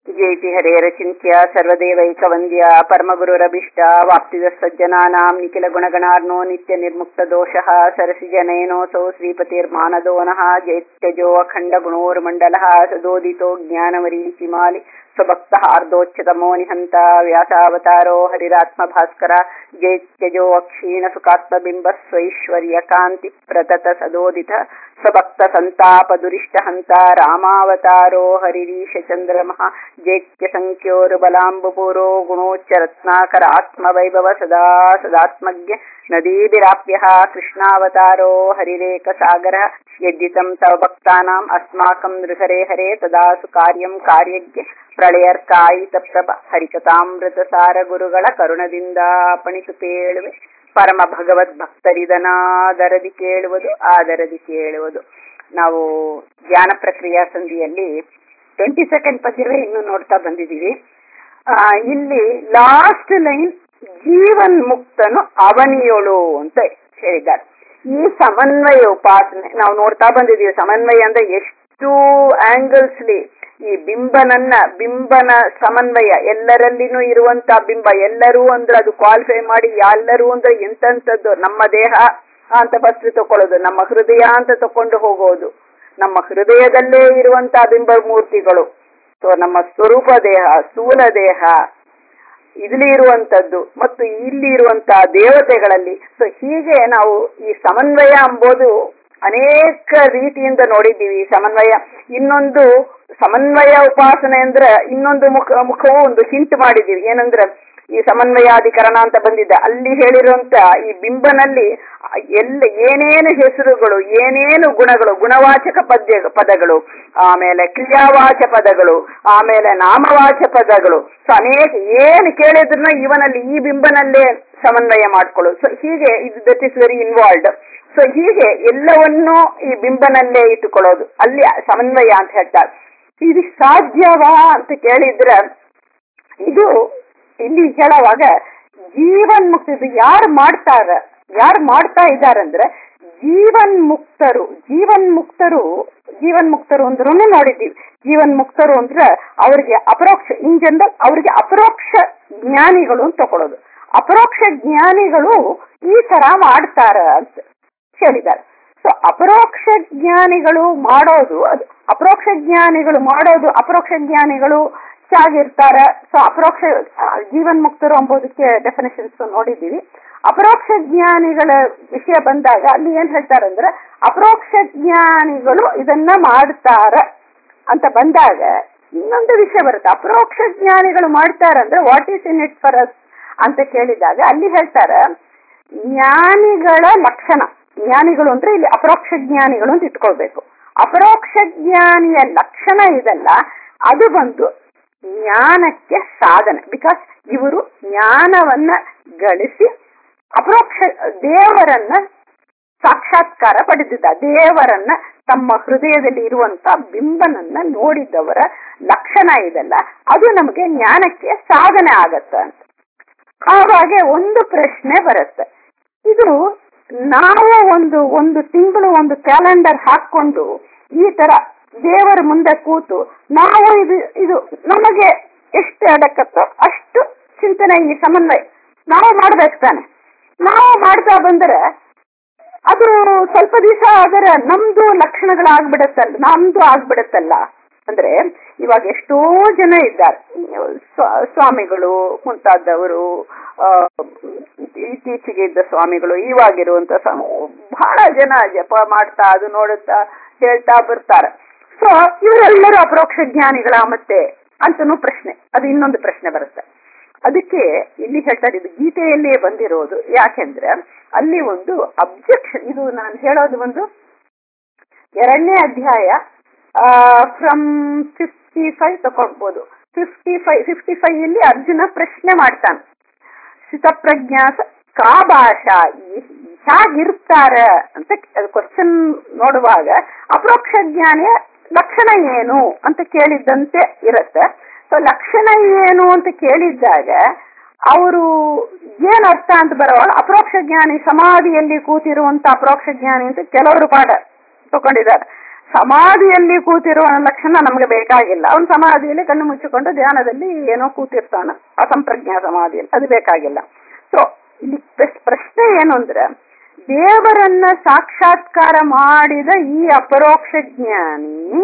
ಜಯತಿ ಹರೇರಚಿಂತ್ಯ ಸರ್ವದೇವೈಕವಂದ್ಯ ಪರಮಗುರುರಭಿಷ್ಟ ವಾಪ್ತಿದ ಸಜ್ಜನಾನಾಂ ನಿಖಿಲ ಗುಣಗಣಾರ್ನೋ ನಿತ್ಯ ನಿರ್ಮುಕ್ತ ದೋಷಃ ಸರಸಿ ಜನಯನೋಸೌ ಶ್ರೀಪತಿರ್ಮಾನದೋನಃ ಜೈತ್ಯಜೋ ಅಖಂಡ ಗುಣೋರ್ಮಂಡಲಃ ಸದೋದಿತೋ ಜ್ಞಾನಮರೀಚಿಮಾಲಿ ಸ್ವಭಕ್ತ ಹಾರ್ದೋಚ್ಯತಮೋ ನಿಹಂತ ವ್ಯಾಸಾವತಾರೋ ಹರಿರಾತ್ಮ ಭಾಸ್ಕರ ಜೈತ್ಯಜೋ ಅಕ್ಷೀಣ ಸುಖಾತ್ಮಬಿಂಬ ಸ್ವೈಶ್ವರ್ಯ ಕಾಂತಿ ಪ್ರತತ ಸದೋದಿತ ಸ್ವಭಕ್ತ ಸಂತಾಪ ದುರಿಷ್ಟ ಹಂತ ರಾಮಾವತಾರೋ ಹರಿರೀಶ ಚಂದ್ರಮಃ ಜೈತ್ಯ ಸಂಖ್ಯೋರು ಬಲಾಂಬುಪೂರೋ ಗುಣೋಚ್ಚ ರತ್ನಾಕರ ಆತ್ಮವೈಭವ ಸದಾ ಸದಾತ್ಮಜ್ಞ ನದೀಭಿರಾಪ್ಯ ಕೃಷ್ಣಾವತಾರೋ ಹರಿರೇಕ ಸಾಗರ ಯದ್ಯಿತಂ ತವ ಭಕ್ತಾನಾಂ ಅಸ್ಮಾಕಂ ನೃಹರೆ ಹರೆ ತದಾಸು ಕಾರ್ಯಂ ಕಾರ್ಯಜ್ಞ ಪ್ರಳಯರ್ಕಾಯಿತ ಪ್ರಭ ಹರಿಕಥಾಮೃತ ಸಾರ ಗುರುಗಳ ಕರುಣದಿಂದ ಪಣಿಸು ಪೇಳುವೆ ಪರಮ ಭಗವದ್ ಭಕ್ತರಿದನಾದರದಿ ಕೇಳುವುದು ಆದರದಿ ಕೇಳುವುದು ನಾವು ಧ್ಯಾನ ಪ್ರಕ್ರಿಯಾ ಸಂಧಿಯಲ್ಲಿ ಟ್ವೆಂಟಿ ಸೆಕೆಂಡ್ ಪದ್ಯವೇ ಇನ್ನು ನೋಡ್ತಾ ಬಂದಿದ್ದೀವಿ ಇಲ್ಲಿ ಲಾಸ್ಟ್ ಲೈನ್ ಜೀವನ್ ಮುಕ್ತನು ಅವನಿಯೋಳು ಅಂತ ಹೇಳಿದ್ದಾರೆ ಈ ಸಮನ್ವಯ ಉಪಾಸನೆ ನಾವು ನೋಡ್ತಾ ಬಂದಿದ್ದೀವಿ ಸಮನ್ವಯ ಅಂದ್ರೆ ಎಷ್ಟು ಆಂಗಲ್ಸ್ಲಿ ಈ ಬಿಂಬನನ್ನ ಬಿಂಬನ ಸಮನ್ವಯ ಎಲ್ಲರಲ್ಲಿನೂ ಇರುವಂತ ಬಿಂಬ ಎಲ್ಲರೂ ಅಂದ್ರೆ ಅದು ಕ್ವಾಲಿಫೈ ಮಾಡಿ ಎಲ್ಲರೂ ಅಂದ್ರೆ ಎಂತಂತದ್ದು ನಮ್ಮ ದೇಹ ಅಂತ ಫಸ್ಟ್ ತಕೊಳ್ಳೋದು ನಮ್ಮ ಹೃದಯ ಅಂತ ತಕೊಂಡು ಹೋಗೋದು ನಮ್ಮ ಹೃದಯದಲ್ಲೇ ಇರುವಂತಹ ಬಿಂಬ ಮೂರ್ತಿಗಳು ಸೊ ನಮ್ಮ ಸ್ವರೂಪ ದೇಹ ಸ್ಥೂಲ ದೇಹ ಇಲ್ಲಿ ಇರುವಂತದ್ದು ಮತ್ತು ಇಲ್ಲಿ ಇರುವಂತಹ ದೇವತೆಗಳಲ್ಲಿ ಸೊ ಹೀಗೆ ನಾವು ಈ ಸಮನ್ವಯ ಎಂಬುದು ಅನೇಕ ರೀತಿಯಿಂದ ನೋಡಿದ್ದೀವಿ ಸಮನ್ವಯ ಇನ್ನೊಂದು ಸಮನ್ವಯ ಉಪಾಸನೆ ಅಂದ್ರೆ ಇನ್ನೊಂದು ಮುಖ ಮುಖವು ಒಂದು ಹಿಂಟ್ ಮಾಡಿದ್ದೀವಿ ಏನಂದ್ರೆ ಈ ಸಮನ್ವಯಾಧಿಕರಣ ಅಂತ ಬಂದಿದ್ದ ಅಲ್ಲಿ ಹೇಳಿರುವಂತ ಈ ಬಿಂಬನಲ್ಲಿ ಎಲ್ಲ ಏನೇನು ಹೆಸರುಗಳು ಏನೇನು ಗುಣಗಳು ಗುಣವಾಚಕ ಪದ್ಯ ಪದಗಳು ಆಮೇಲೆ ಕ್ರಿಯಾವಾಚ ಪದಗಳು ಆಮೇಲೆ ನಾಮವಾಚ ಪದಗಳು ಸೊ ಅನೇಕ ಏನು ಕೇಳಿದ್ರು ಇವನಲ್ಲಿ ಈ ಬಿಂಬನಲ್ಲೇ ಸಮನ್ವಯ ಮಾಡ್ಕೊಳ್ಳು ಸೊ ಹೀಗೆ ಇದು that is very involved so ಹೀಗೆ ಎಲ್ಲವನ್ನೂ ಈ ಬಿಂಬನಲ್ಲೇ ಇಟ್ಟುಕೊಳ್ಳೋದು ಅಲ್ಲಿ ಸಮನ್ವಯ ಅಂತ ಹೇಳ್ತಾರೆ ಇದು ಸಾಧ್ಯವಾ ಅಂತ ಕೇಳಿದ್ರೆ ಇದು ಇಲ್ಲಿ ಹೇಳುವಾಗ ಜೀವನ್ ಮುಕ್ತ ಇದು ಯಾರು ಮಾಡ್ತಾರ ಯಾರು ಮಾಡ್ತಾ ಇದ್ದಾರಂದ್ರೆ ಜೀವನ್ ಮುಕ್ತರು ಜೀವನ್ ಮುಕ್ತರು ಜೀವನ್ ಮುಕ್ತರು ಅಂದ್ರೂ ನೋಡಿದ್ದೀವಿ ಜೀವನ್ ಮುಕ್ತರು ಅಂದ್ರೆ ಅವ್ರಿಗೆ ಅಪರೋಕ್ಷ ಇನ್ ಜನರಲ್ ಅವ್ರಿಗೆ ಅಪರೋಕ್ಷ ಜ್ಞಾನಿಗಳು ಅಂತ ತಗೊಳ್ಳೋದು ಅಪರೋಕ್ಷ ಜ್ಞಾನಿಗಳು ಈ ತರ ಮಾಡ್ತಾರ ಅಂತ ಹೇಳಿದ್ದಾರೆ ಸೊ ಅಪರೋಕ್ಷ ಜ್ಞಾನಿಗಳು ಮಾಡೋದು ಅದು ಅಪರೋಕ್ಷ ಜ್ಞಾನಿಗಳು ಮಾಡೋದು ಅಪರೋಕ್ಷ ಜ್ಞಾನಿಗಳು ಚೆನ್ನಾಗಿರ್ತಾರೆ ಸೊ ಅಪರೋಕ್ಷ ಜೀವನ್ ಮುಕ್ತರು ಎಂಬುದಕ್ಕೆ ಡೆಫಿನೇಷನ್ಸ್ ನೋಡಿದ್ದೀವಿ ಅಪರೋಕ್ಷ ಜ್ಞಾನಿಗಳ ವಿಷಯ ಬಂದಾಗ ಅಲ್ಲಿ ಏನ್ ಹೇಳ್ತಾರಂದ್ರೆ ಅಪರೋಕ್ಷ ಜ್ಞಾನಿಗಳು ಇದನ್ನ ಮಾಡ್ತಾರ ಅಂತ ಬಂದಾಗ ಇನ್ನೊಂದು ವಿಷಯ ಬರುತ್ತೆ ಅಪರೋಕ್ಷ ಜ್ಞಾನಿಗಳು ಮಾಡ್ತಾರಂದ್ರೆ what is in it for us ಅಂತ ಕೇಳಿದಾಗ ಅಲ್ಲಿ ಹೇಳ್ತಾರ ಜ್ಞಾನಿಗಳ ಲಕ್ಷಣ ಜ್ಞಾನಿಗಳು ಅಂದ್ರೆ ಇಲ್ಲಿ ಅಪರೋಕ್ಷ ಜ್ಞಾನಿಗಳು ಅಂತ ಇಟ್ಕೊಳ್ಬೇಕು ಅಪರೋಕ್ಷ ಜ್ಞಾನಿಯ ಲಕ್ಷಣ ಇದಲ್ಲ ಅದು ಬಂದು ಜ್ಞಾನಕ್ಕೆ ಸಾಧನೆ ಬಿಕಾಸ್ ಇವರು ಜ್ಞಾನವನ್ನ ಗಳಿಸಿ ಅಪರೋಕ್ಷ ದೇವರನ್ನ ಸಾಕ್ಷಾತ್ಕಾರ ಪಡೆದಿದ್ದ ದೇವರನ್ನ ತಮ್ಮ ಹೃದಯದಲ್ಲಿ ಇರುವಂತ ಬಿಂಬನನ್ನ ನೋಡಿದವರ ಲಕ್ಷಣ ಇದಲ್ಲ ಅದು ನಮಗೆ ಜ್ಞಾನಕ್ಕೆ ಸಾಧನೆ ಆಗತ್ತ ಅಂತ ಆವಾಗ ಒಂದು ಪ್ರಶ್ನೆ ಬರುತ್ತೆ ಇದು ನಾವು ಒಂದು ಒಂದು ತಿಂಗಳು ಒಂದು ಕ್ಯಾಲೆಂಡರ್ ಹಾಕೊಂಡು ಈ ತರ ದೇವರ ಮುಂದೆ ಕೂತು ನಾವು ಇದು ಇದು ನಮಗೆ ಎಷ್ಟು ಅಡಕತ್ತೋ ಅಷ್ಟು ಚಿಂತನೆ ಈ ಸಮನ್ವಯ ನಾವು ಮಾಡ್ಬೇಕು ತಾನೆ ನಾವು ಮಾಡ್ತಾ ಬಂದ್ರೆ ಅದು ಸ್ವಲ್ಪ ದಿವಸ ಆದರೆ ನಮ್ದು ಲಕ್ಷಣಗಳಾಗ್ಬಿಡತ್ತಲ್ಲ ನಮ್ದು ಆಗ್ಬಿಡತ್ತಲ್ಲ ಅಂದ್ರೆ ಇವಾಗ ಎಷ್ಟೋ ಜನ ಇದ್ದಾರೆ ಸ್ವಾಮಿಗಳು ಮುಂತಾದವರು ಇತ್ತೀಚೆಗೆ ಇದ್ದ ಸ್ವಾಮಿಗಳು ಇವಾಗಿರುವಂತ ಬಹಳ ಜನ ಜಪ ಮಾಡ್ತಾ ಅದು ನೋಡುತ್ತಾ ಹೇಳ್ತಾ ಬರ್ತಾರೆ ಸೊ ಇವರೆಲ್ಲರೂ ಅಪರೋಕ್ಷ ಜ್ಞಾನಿಗಳ ಮತ್ತೆ ಅಂತನೂ ಪ್ರಶ್ನೆ ಅದು ಇನ್ನೊಂದು ಪ್ರಶ್ನೆ ಬರುತ್ತೆ ಅದಕ್ಕೆ ಇಲ್ಲಿ ಹೇಳ್ತಾರೆ ಇದು ಗೀತೆಯಲ್ಲಿಯೇ ಬಂದಿರೋದು ಯಾಕೆಂದ್ರೆ ಅಲ್ಲಿ ಒಂದು ಅಬ್ಜೆಕ್ಷನ್ ಇದು ನಾನು ಹೇಳೋದು ಒಂದು ಎರಡನೇ ಅಧ್ಯಾಯ ಫ್ರಮ್ ಫಿಫ್ಟಿ ಫೈವ್ ತಕೊಳ್ಬಹುದು ಫಿಫ್ಟಿ ಫೈವ್ ಫಿಫ್ಟಿ ಫೈವ್ ಇಲ್ಲಿ ಅರ್ಜುನ ಪ್ರಶ್ನೆ ಮಾಡ್ತಾನೆ ಸ್ಥಿತಪ್ರಜ್ಞಾಸ ಕಾ ಭಾಷಾ ಹೇಗಿರ್ತಾರ ಅಂತ ಕ್ವಶನ್ ನೋಡುವಾಗ ಅಪರೋಕ್ಷ ಜ್ಞಾನಿಯ ಲಕ್ಷಣ ಏನು ಅಂತ ಕೇಳಿದ್ದಂತೆ ಇರುತ್ತೆ ಸೊ ಲಕ್ಷಣ ಏನು ಅಂತ ಕೇಳಿದ್ದಾಗ ಅವರು ಏನ್ ಅರ್ಥ ಅಂತ ಬರೋವಾಗ ಅಪರೋಕ್ಷ ಜ್ಞಾನಿ ಸಮಾಧಿಯಲ್ಲಿ ಕೂತಿರುವಂತ ಅಪರೋಕ್ಷ ಜ್ಞಾನಿ ಅಂತ ಕೆಲವರು ಪಾಠ ತಗೊಂಡಿದ್ದಾರೆ ಸಮಾಧಿಯಲ್ಲಿ ಕೂತಿರುವ ಲಕ್ಷಣ ನಮ್ಗೆ ಬೇಕಾಗಿಲ್ಲ ಅವನು ಸಮಾಧಿಯಲ್ಲಿ ಕಣ್ಣು ಮುಚ್ಚಿಕೊಂಡು ಧ್ಯಾನದಲ್ಲಿ ಏನೋ ಕೂತಿರ್ತಾನ ಅಸಂಪ್ರಜ್ಞಾ ಸಮಾಧಿಯಲ್ಲಿ ಅದು ಬೇಕಾಗಿಲ್ಲ ಸೊ ಇಲ್ಲಿ ಪ್ರಶ್- ಪ್ರಶ್ನೆ ಏನು ಅಂದ್ರೆ ದೇವರನ್ನ ಸಾಕ್ಷಾತ್ಕಾರ ಮಾಡಿದ ಈ ಅಪರೋಕ್ಷ ಜ್ಞಾನಿ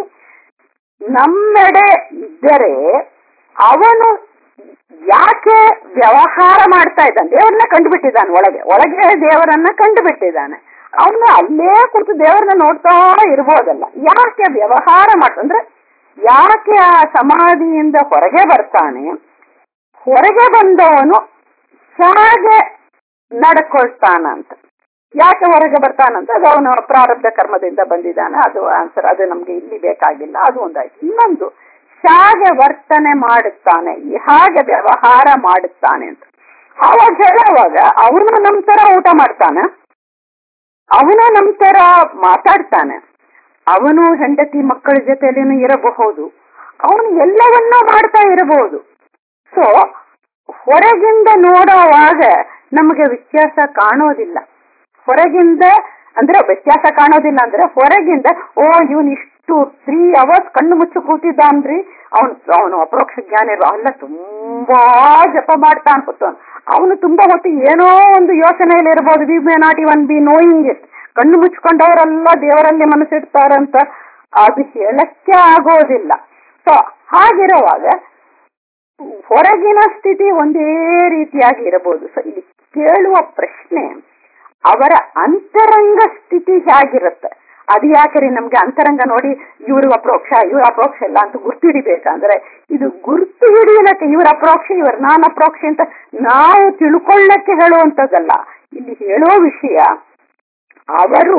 ನಮ್ಮೆಡೆ ಇದ್ದರೆ ಅವನು ಯಾಕೆ ವ್ಯವಹಾರ ಮಾಡ್ತಾ ಇದ್ದಾನೆ ದೇವರನ್ನ ಕಂಡುಬಿಟ್ಟಿದ್ದಾನೆ ಒಳಗೆ ಒಳಗೆ ದೇವರನ್ನ ಕಂಡುಬಿಟ್ಟಿದ್ದಾನೆ ಅವನು ಅಲ್ಲೇ ಕೂತು ದೇವರನ್ನ ನೋಡ್ತಾ ಇರ್ಬೋದಲ್ಲ ಯಾಕೆ ವ್ಯವಹಾರ ಮಾಡ ಅಂದ್ರೆ ಯಾಕೆ ಆ ಸಮಾಧಿಯಿಂದ ಹೊರಗೆ ಬರ್ತಾನೆ ಹೊರಗೆ ಬಂದವನು ಹೇಗೆ ನಡ್ಕೊಳ್ತಾನಂತ ಯಾಕೆ ಹೊರಗೆ ಬರ್ತಾನಂತ ಅದು ಅವನು ಪ್ರಾರಬ್ಧ ಕರ್ಮದಿಂದ ಬಂದಿದ್ದಾನೆ ಅದು ಆನ್ಸರ್ ಅದು ನಮ್ಗೆ ಇಲ್ಲಿ ಬೇಕಾಗಿಲ್ಲ ಅದು ಒಂದಾಯ್ತು ಇನ್ನೊಂದು ಹೇಗೆ ವರ್ತನೆ ಮಾಡುತ್ತಾನೆ ಹೇಗೆ ವ್ಯವಹಾರ ಮಾಡುತ್ತಾನೆ ಅಂತ ಅವಾಗ ಹೇಳುವಾಗ ಅವನು ನಮ್ ತರ ಊಟ ಮಾಡ್ತಾನೆ ಅವನು ನಮ್ ತರ ಮಾತಾಡ್ತಾನೆ ಅವನು ಹೆಂಡತಿ ಮಕ್ಕಳ ಜೊತೆಲಿನೂ ಇರಬಹುದು ಅವನು ಎಲ್ಲವನ್ನೂ ಮಾಡ್ತಾ ಇರಬಹುದು ಸೊ ಹೊರಗಿಂದ ನೋಡುವಾಗ ನಮಗೆ ವ್ಯತ್ಯಾಸ ಕಾಣೋದಿಲ್ಲ ಹೊರಗಿಂದ ಅಂದ್ರೆ ವ್ಯತ್ಯಾಸ ಕಾಣೋದಿಲ್ಲ ಅಂದ್ರೆ ಹೊರಗಿಂದ ಓ ಇವನ್ ಇಷ್ಟು ತ್ರೀ ಅವರ್ಸ್ ಕಣ್ಣು ಮುಚ್ಚು ಕೂತಿದ್ದಾನ್ರಿ ಅವನು ಅವನು ಅಪರೋಕ್ಷ ಜ್ಞಾನಿ ಅಲ್ಲ ತುಂಬಾ ಜಪ ಮಾಡ್ತಾ ಅನ್ಕೊತಾನ ಅವನು ತುಂಬಾ ಹೊತ್ತು ಏನೋ ಒಂದು ಯೋಚನೆಯಲ್ಲಿ ಇರಬಹುದು we may not even be knowing it ಕಣ್ಣು ಮುಚ್ಕೊಂಡವರೆಲ್ಲ ದೇವರಲ್ಲಿ ಮನಸ್ಸಿಡ್ತಾರಂತ ಅದು ಹೇಳಕ್ಕೆ ಆಗೋದಿಲ್ಲ ಸೊ ಹಾಗಿರುವಾಗ ಹೊರಗಿನ ಸ್ಥಿತಿ ಒಂದೇ ರೀತಿಯಾಗಿ ಇರಬಹುದು ಸೊ ಇಲ್ಲಿ ಕೇಳುವ ಪ್ರಶ್ನೆ ಅವರ ಅಂತರಂಗ ಸ್ಥಿತಿ ಹೇಗಿರುತ್ತೆ ಅದು ಯಾಕರಿ ನಮ್ಗೆ ಅಂತರಂಗ ನೋಡಿ ಇವ್ರ ಅಪ್ರೋಕ್ಷ ಇವ್ರ ಅಪ್ರೋಕ್ಷ ಇಲ್ಲ ಅಂತ ಗುರ್ತು ಹಿಡಿಬೇಕಂದ್ರೆ ಇದು ಗುರ್ತು ಹಿಡಿಯಲಕ್ಕೆ ಇವ್ರ ಅಪ್ರೋಕ್ಷ ಇವ್ರ ನಾನ್ ಅಪ್ರೋಕ್ಷ ಅಂತ ನಾವು ತಿಳ್ಕೊಳ್ಳಕ್ಕೆ ಹೇಳುವಂತದ್ದಲ್ಲ ಇಲ್ಲಿ ಹೇಳೋ ವಿಷಯ ಅವರು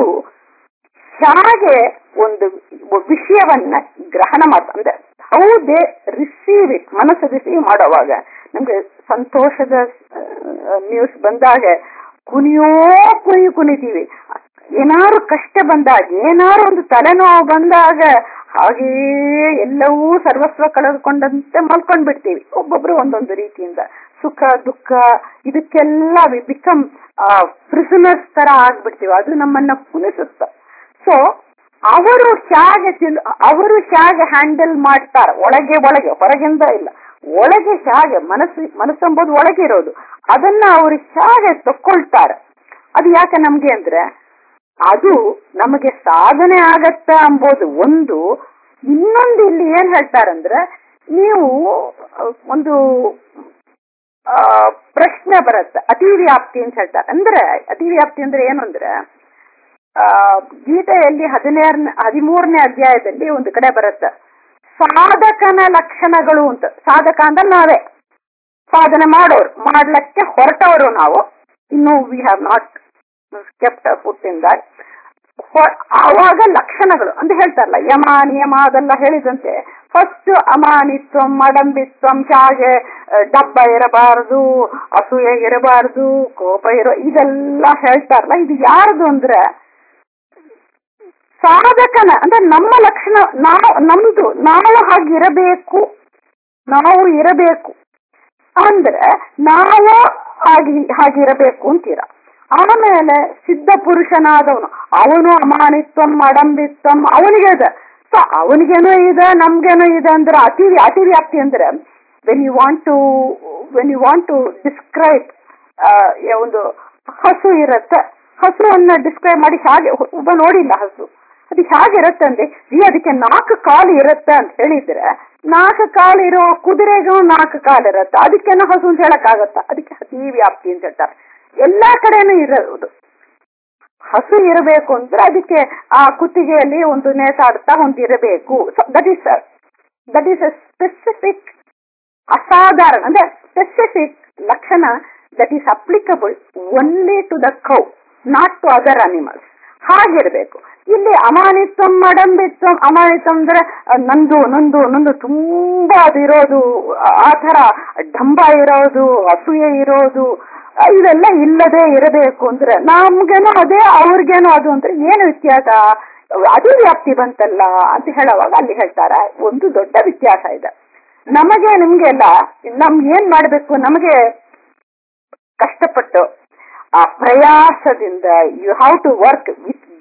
ಹೇಗೆ ಒಂದು ವಿಷಯವನ್ನ ಗ್ರಹಣ ಮಾಡ ಅಂದ್ರೆ ಹೌ ದೇ ರಿಸೀವ್ ಇಟ್ ಮನಸ್ಸು ರಿಸೀವ್ ಮಾಡುವಾಗ ನಮ್ಗೆ ಸಂತೋಷದ ನ್ಯೂಸ್ ಬಂದಾಗ ಕುಣಿಯೋ ಕುಣಿ ಕುಣಿತೀವಿ ಏನಾರು ಕಷ್ಟ ಬಂದಾಗ ಏನಾರು ಒಂದು ತಲೆನೋವು ಬಂದಾಗ ಹಾಗೆಯೇ ಎಲ್ಲವೂ ಸರ್ವಸ್ವ ಕಳೆದುಕೊಂಡಂತೆ ಮಲ್ಕೊಂಡ್ ಬಿಡ್ತೀವಿ ಒಬ್ಬೊಬ್ರು ಒಂದೊಂದು ರೀತಿಯಿಂದ ಸುಖ ದುಃಖ ಇದಕ್ಕೆಲ್ಲ ವಿ ಬಿಕಮ್ ಪ್ರಿಸನರ್ಸ್ ತರ ಆಗ್ಬಿಡ್ತೀವಿ ಅದು ನಮ್ಮನ್ನ ಪುನಿಸುತ್ತ ಸೊ ಅವರು ಹೇಗೆ ತಿಳ್ ಅವರು ಹೇಗೆ ಹ್ಯಾಂಡಲ್ ಮಾಡ್ತಾರೆ ಒಳಗೆ ಒಳಗೆ ಹೊರಗಿಂದ ಇಲ್ಲ ಒಳಗೆ ಹೇಗೆ ಮನಸ್ಸು ಮನಸ್ಸೆಂಬುದು ಒಳಗೆ ಇರೋದು ಅದನ್ನ ಅವರು ಹೇಗೆ ತಕ್ಕೊಳ್ತಾರೆ ಅದು ಯಾಕೆ ನಮ್ಗೆ ಅಂದ್ರೆ ಅದು ನಮಗೆ ಸಾಧನೆ ಆಗತ್ತ ಎಂಬುದು ಒಂದು ಇನ್ನೊಂದು ಇಲ್ಲಿ ಏನ್ ಹೇಳ್ತಾರಂದ್ರೆ ನೀವು ಒಂದು ಆ ಪ್ರಶ್ನೆ ಬರುತ್ತೆ ಅತಿವ್ಯಾಪ್ತಿ ಅಂತ ಹೇಳ್ತಾರೆ ಅಂದ್ರೆ ಅತಿವ್ಯಾಪ್ತಿ ಅಂದ್ರೆ ಏನು ಅಂದ್ರೆ ಆ ಗೀತೆಯಲ್ಲಿ ಹದಿನೇರನೇ ಹದಿಮೂರನೇ ಅಧ್ಯಾಯದಲ್ಲಿ ಒಂದು ಕಡೆ ಬರುತ್ತೆ ಸಾಧಕನ ಲಕ್ಷಣಗಳು ಅಂತ ಸಾಧಕ ಅಂದ್ರೆ ನಾವೇ ಸಾಧನೆ ಮಾಡೋರು ಮಾಡ್ಲಕ್ಕೆ ಹೊರಟವರು ನಾವು ಇನ್ನು we have not kept foot in that ಆವಾಗ ಲಕ್ಷಣಗಳು ಅಂತ ಹೇಳ್ತಾರಲ್ಲ ಯಮ ನಿಯಮ ಅದೆಲ್ಲ ಹೇಳಿದಂತೆ ಫಸ್ಟ್ ಅಮಾನಿತ್ವಂ ಮಡಂಬಿತ್ವಂ ಹಾಗೆ ಡಬ್ಬ ಇರಬಾರದು ಅಸೂಯೆ ಇರಬಾರದು ಕೋಪ ಇರೋ ಇದೆಲ್ಲ ಹೇಳ್ತಾರಲ್ಲ ಇದು ಯಾರ್ದು ಅಂದ್ರೆ ಸಾಧಕನ ಅಂದ್ರೆ ನಮ್ಮ ಲಕ್ಷಣ ನಾವು ನಮ್ದು ನಾವು ಹಾಗಿರಬೇಕು ನಾವು ಇರಬೇಕು ಅಂದ್ರೆ ನಾವು ಹಾಗೆ ಹಾಗಿರಬೇಕು ಅಂತೀರ ಆಮೇಲೆ ಸಿದ್ಧ ಪುರುಷನಾದವನು ಅವನು ಅಮಾನಿತ್ವಂ ಅಡಂಬಿತ್ವಂ ಅವನಿಗೆ ಇದೆ ಸೊ ಅವನಿಗೇನೋ ಇದೆ ನಮ್ಗೇನೋ ಇದೆ ಅಂದ್ರೆ ಅತಿ ಅತಿವ್ಯಾಪ್ತಿ ಅಂದ್ರೆ when you want to when you want to describe ಒಂದು ಹಸು ಇರುತ್ತೆ ಹಸುವನ್ನ ಡಿಸ್ಕ್ರೈಬ್ ಮಾಡಿ ಹಾಗೆ ಒಬ್ಬ ನೋಡಿಲ್ಲ ಹಸು ಅದು ಹೇಗಿರುತ್ತೆ ಅಂದ್ರೆ ಈ ಅದಕ್ಕೆ ನಾಲ್ಕು ಕಾಲು ಇರುತ್ತೆ ಅಂತ ಹೇಳಿದ್ರೆ ನಾಲ್ಕು ಕಾಲು ಇರೋ ಕುದುರೆಗೂ ನಾಲ್ಕು ಕಾಲು ಇರುತ್ತೆ ಅದಕ್ಕೇನೋ ಹಸು ಅಂತ ಹೇಳಕ್ಕಾಗತ್ತ ಅದಕ್ಕೆ ಅತಿ ವ್ಯಾಪ್ತಿ ಅಂತ ಹೇಳ್ತಾರೆ ಎಲ್ಲಾ ಕಡೆನೂ ಇರೋದು ಹಸು ಇರಬೇಕು ಅಂದ್ರೆ ಅದಕ್ಕೆ ಆ ಕುತ್ತಿಗೆಯಲ್ಲಿ ಒಂದು ನೇತಾಡ್ತಾ ಹೊಂದಿರಬೇಕು that is that is a specific ಅಸಾಧಾರಣ ಅಂದ್ರೆ ಸ್ಪೆಸಿಫಿಕ್ ಲಕ್ಷಣ that is applicable only to the cow not to other animals ಹಾಗಿರ್ಬೇಕು ಇಲ್ಲಿ ಅಮಾನಿತ್ವಂ ಅಡಂಬಿತ್ವಂ ಅಮಾನಿತ್ವಂ ಅಂದ್ರೆ ನಂದು ನಂದು ನಂದು ತುಂಬಾ ಅದಿರೋದು ಆ ತರ ಢಂಬ ಇರೋದು ಅಸೂಯೆ ಇರೋದು ಇವೆಲ್ಲ ಇಲ್ಲದೆ ಇರಬೇಕು ಅಂದ್ರೆ ನಮ್ಗೇನೋ ಅದೇ ಅವ್ರಿಗೇನೋ ಅದು ಅಂದ್ರೆ ಏನು ವ್ಯತ್ಯಾಸ ಅದು ವ್ಯಾಪ್ತಿ ಬಂತಲ್ಲ ಅಂತ ಹೇಳುವಾಗ ಅಲ್ಲಿ ಹೇಳ್ತಾರ ಒಂದು ದೊಡ್ಡ ವ್ಯತ್ಯಾಸ ಇದೆ ನಮಗೆ ನಿಮ್ಗೆಲ್ಲ ನಮ್ಗೆ ಏನ್ ಮಾಡ್ಬೇಕು ನಮಗೆ ಕಷ್ಟಪಟ್ಟು ಆ ಪ್ರಯಾಸದಿಂದ you have to work with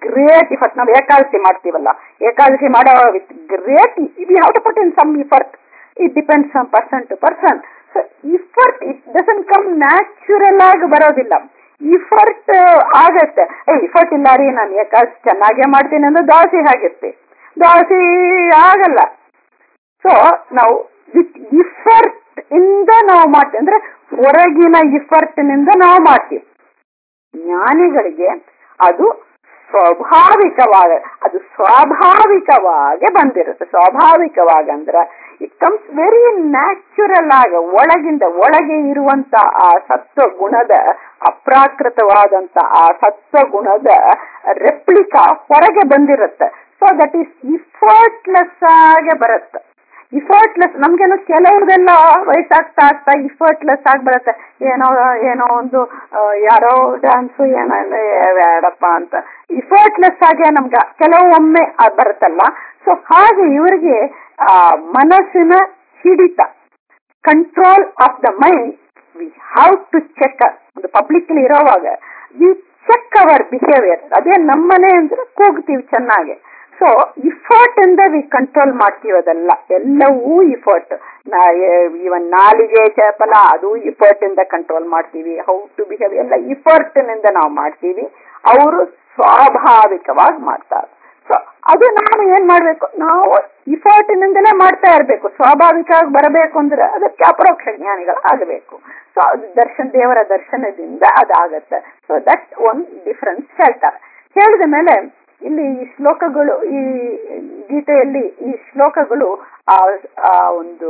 great effort ನಾವು ಏಕಾದಶಿ ಮಾಡ್ತೀವಲ್ಲ ಏಕಾದಶಿ ಮಾಡೋ with great we have to put in some effort it depends from person to person so effort it doesn't come natural ಆಗಿ ಬರೋದಿಲ್ಲ ಇಫರ್ಟ್ ಆಗತ್ತೆ ಏ ಇಫರ್ಟ್ ಇಲ್ಲ ರೀ ನಾನು ಏಕಾದಶಿ ಚೆನ್ನಾಗೇ ಮಾಡ್ತೀನಿ ಅಂದ್ರೆ ದೋಸೆ ಆಗಿರ್ತಿ ದೋಸೆ ಆಗಲ್ಲ ಸೊ ನಾವು ವಿತ್ ಇಫರ್ಟ್ ಇಂದ ನಾವು ಮಾಡ್ತೀವಿ ಅಂದ್ರೆ ಹೊರಗಿನ ಇಫರ್ಟ್ ನಿಂದ ನಾವು ಮಾಡ್ತೀವಿ ಜ್ಞಾನಿಗಳಿಗೆ ಅದು ಸ್ವಾಭಾವಿಕವಾಗ ಅದು ಸ್ವಾಭಾವಿಕವಾಗಿ ಬಂದಿರುತ್ತೆ ಸ್ವಾಭಾವಿಕವಾಗಿ ಅಂದ್ರೆ ಇಟ್ ಕಮ್ಸ್ ವೆರಿ ನ್ಯಾಚುರಲ್ ಆಗ ಒಳಗಿಂದ ಒಳಗೆ ಇರುವಂತ ಆ ಸತ್ವ ಗುಣದ ಅಪ್ರಾಕೃತವಾದಂತ ಆ ಸತ್ವ ಗುಣದ ರೆಪ್ಲಿಕಾ ಹೊರಗೆ ಬಂದಿರುತ್ತೆ ಸೊ ದಟ್ ಈಸ್ ಇಫರ್ಟ್ಲೆಸ್ ಆಗಿ ಬರುತ್ತೆ ಇಫರ್ಟ್ಲೆಸ್ ನಮ್ಗೇನೋ ಕೆಲವ್ರದೆಲ್ಲ ವಯಸ್ಸಾಗ್ತಾ ಆಗ್ತಾ ಇಫರ್ಟ್ಲೆಸ್ ಆಗಿ ಬರುತ್ತೆ ಏನೋ ಏನೋ ಒಂದು ಯಾರೋ ಡ್ಯಾನ್ಸು ಏನೋ ಬೇಡಪ್ಪ ಅಂತ ಇಫರ್ಟ್ಲೆಸ್ ಆಗಿ ನಮ್ಗೆ ಕೆಲವೊಮ್ಮೆ ಬರುತ್ತಲ್ಲ ಸೊ ಹಾಗೆ ಇವರಿಗೆ ಆ ಮನಸ್ಸಿನ ಹಿಡಿತ control of the mind we have to check ಒಂದು ಪಬ್ಲಿಕ್ ಇರೋವಾಗ ವಿ ಚೆಕ್ ಅವರ್ ಬಿಹೇವಿಯರ್ ಅದೇ ನಮ್ಮನೆ ಅಂದ್ರೆ ಕೂಗ್ತೀವಿ ಚೆನ್ನಾಗಿ ಸೊ ಇಫರ್ಟ್ ಇಂದ ವಿ ಕಂಟ್ರೋಲ್ ಮಾಡ್ತೀವಿ ಅದೆಲ್ಲ ಎಲ್ಲವೂ ಇಫರ್ಟ್ ಇವನ್ ನಾಲಿಗೆ ಚಪಲ ಅದು ಇಫರ್ಟ್ ಇಂದ ಕಂಟ್ರೋಲ್ ಮಾಡ್ತೀವಿ ಹೌ ಟು ಬಿಹೇವ್ ಎಲ್ಲ ಇಫರ್ಟ್ ನಿಂದ ನಾವು ಮಾಡ್ತೀವಿ ಅವರು ಸ್ವಾಭಾವಿಕವಾಗಿ ಮಾಡ್ತಾರೆ ಸೊ ಅದು ನಾವು ಏನ್ ಮಾಡ್ಬೇಕು ನಾವು ಇಫರ್ಟ್ ನಿಂದಲೇ ಮಾಡ್ತಾ ಇರ್ಬೇಕು ಸ್ವಾಭಾವಿಕವಾಗಿ ಬರಬೇಕು ಅಂದ್ರೆ ಅದಕ್ಕೆ ಅಪರೋಕ್ಷ ಜ್ಞಾನಿಗಳು ಆಗಬೇಕು ಸೊ ಅದು ದರ್ಶನ ದೇವರ ದರ್ಶನದಿಂದ ಅದಾಗತ್ತೆ ಸೊ ದಟ್ ಒಂದ್ ಡಿಫರೆನ್ಸ್ ಹೇಳ್ತಾರೆ ಹೇಳಿದ ಮೇಲೆ ಇಲ್ಲಿ ಈ ಶ್ಲೋಕಗಳು ಈ ಗೀತೆಯಲ್ಲಿ ಈ ಶ್ಲೋಕಗಳು ಆ ಆ ಒಂದು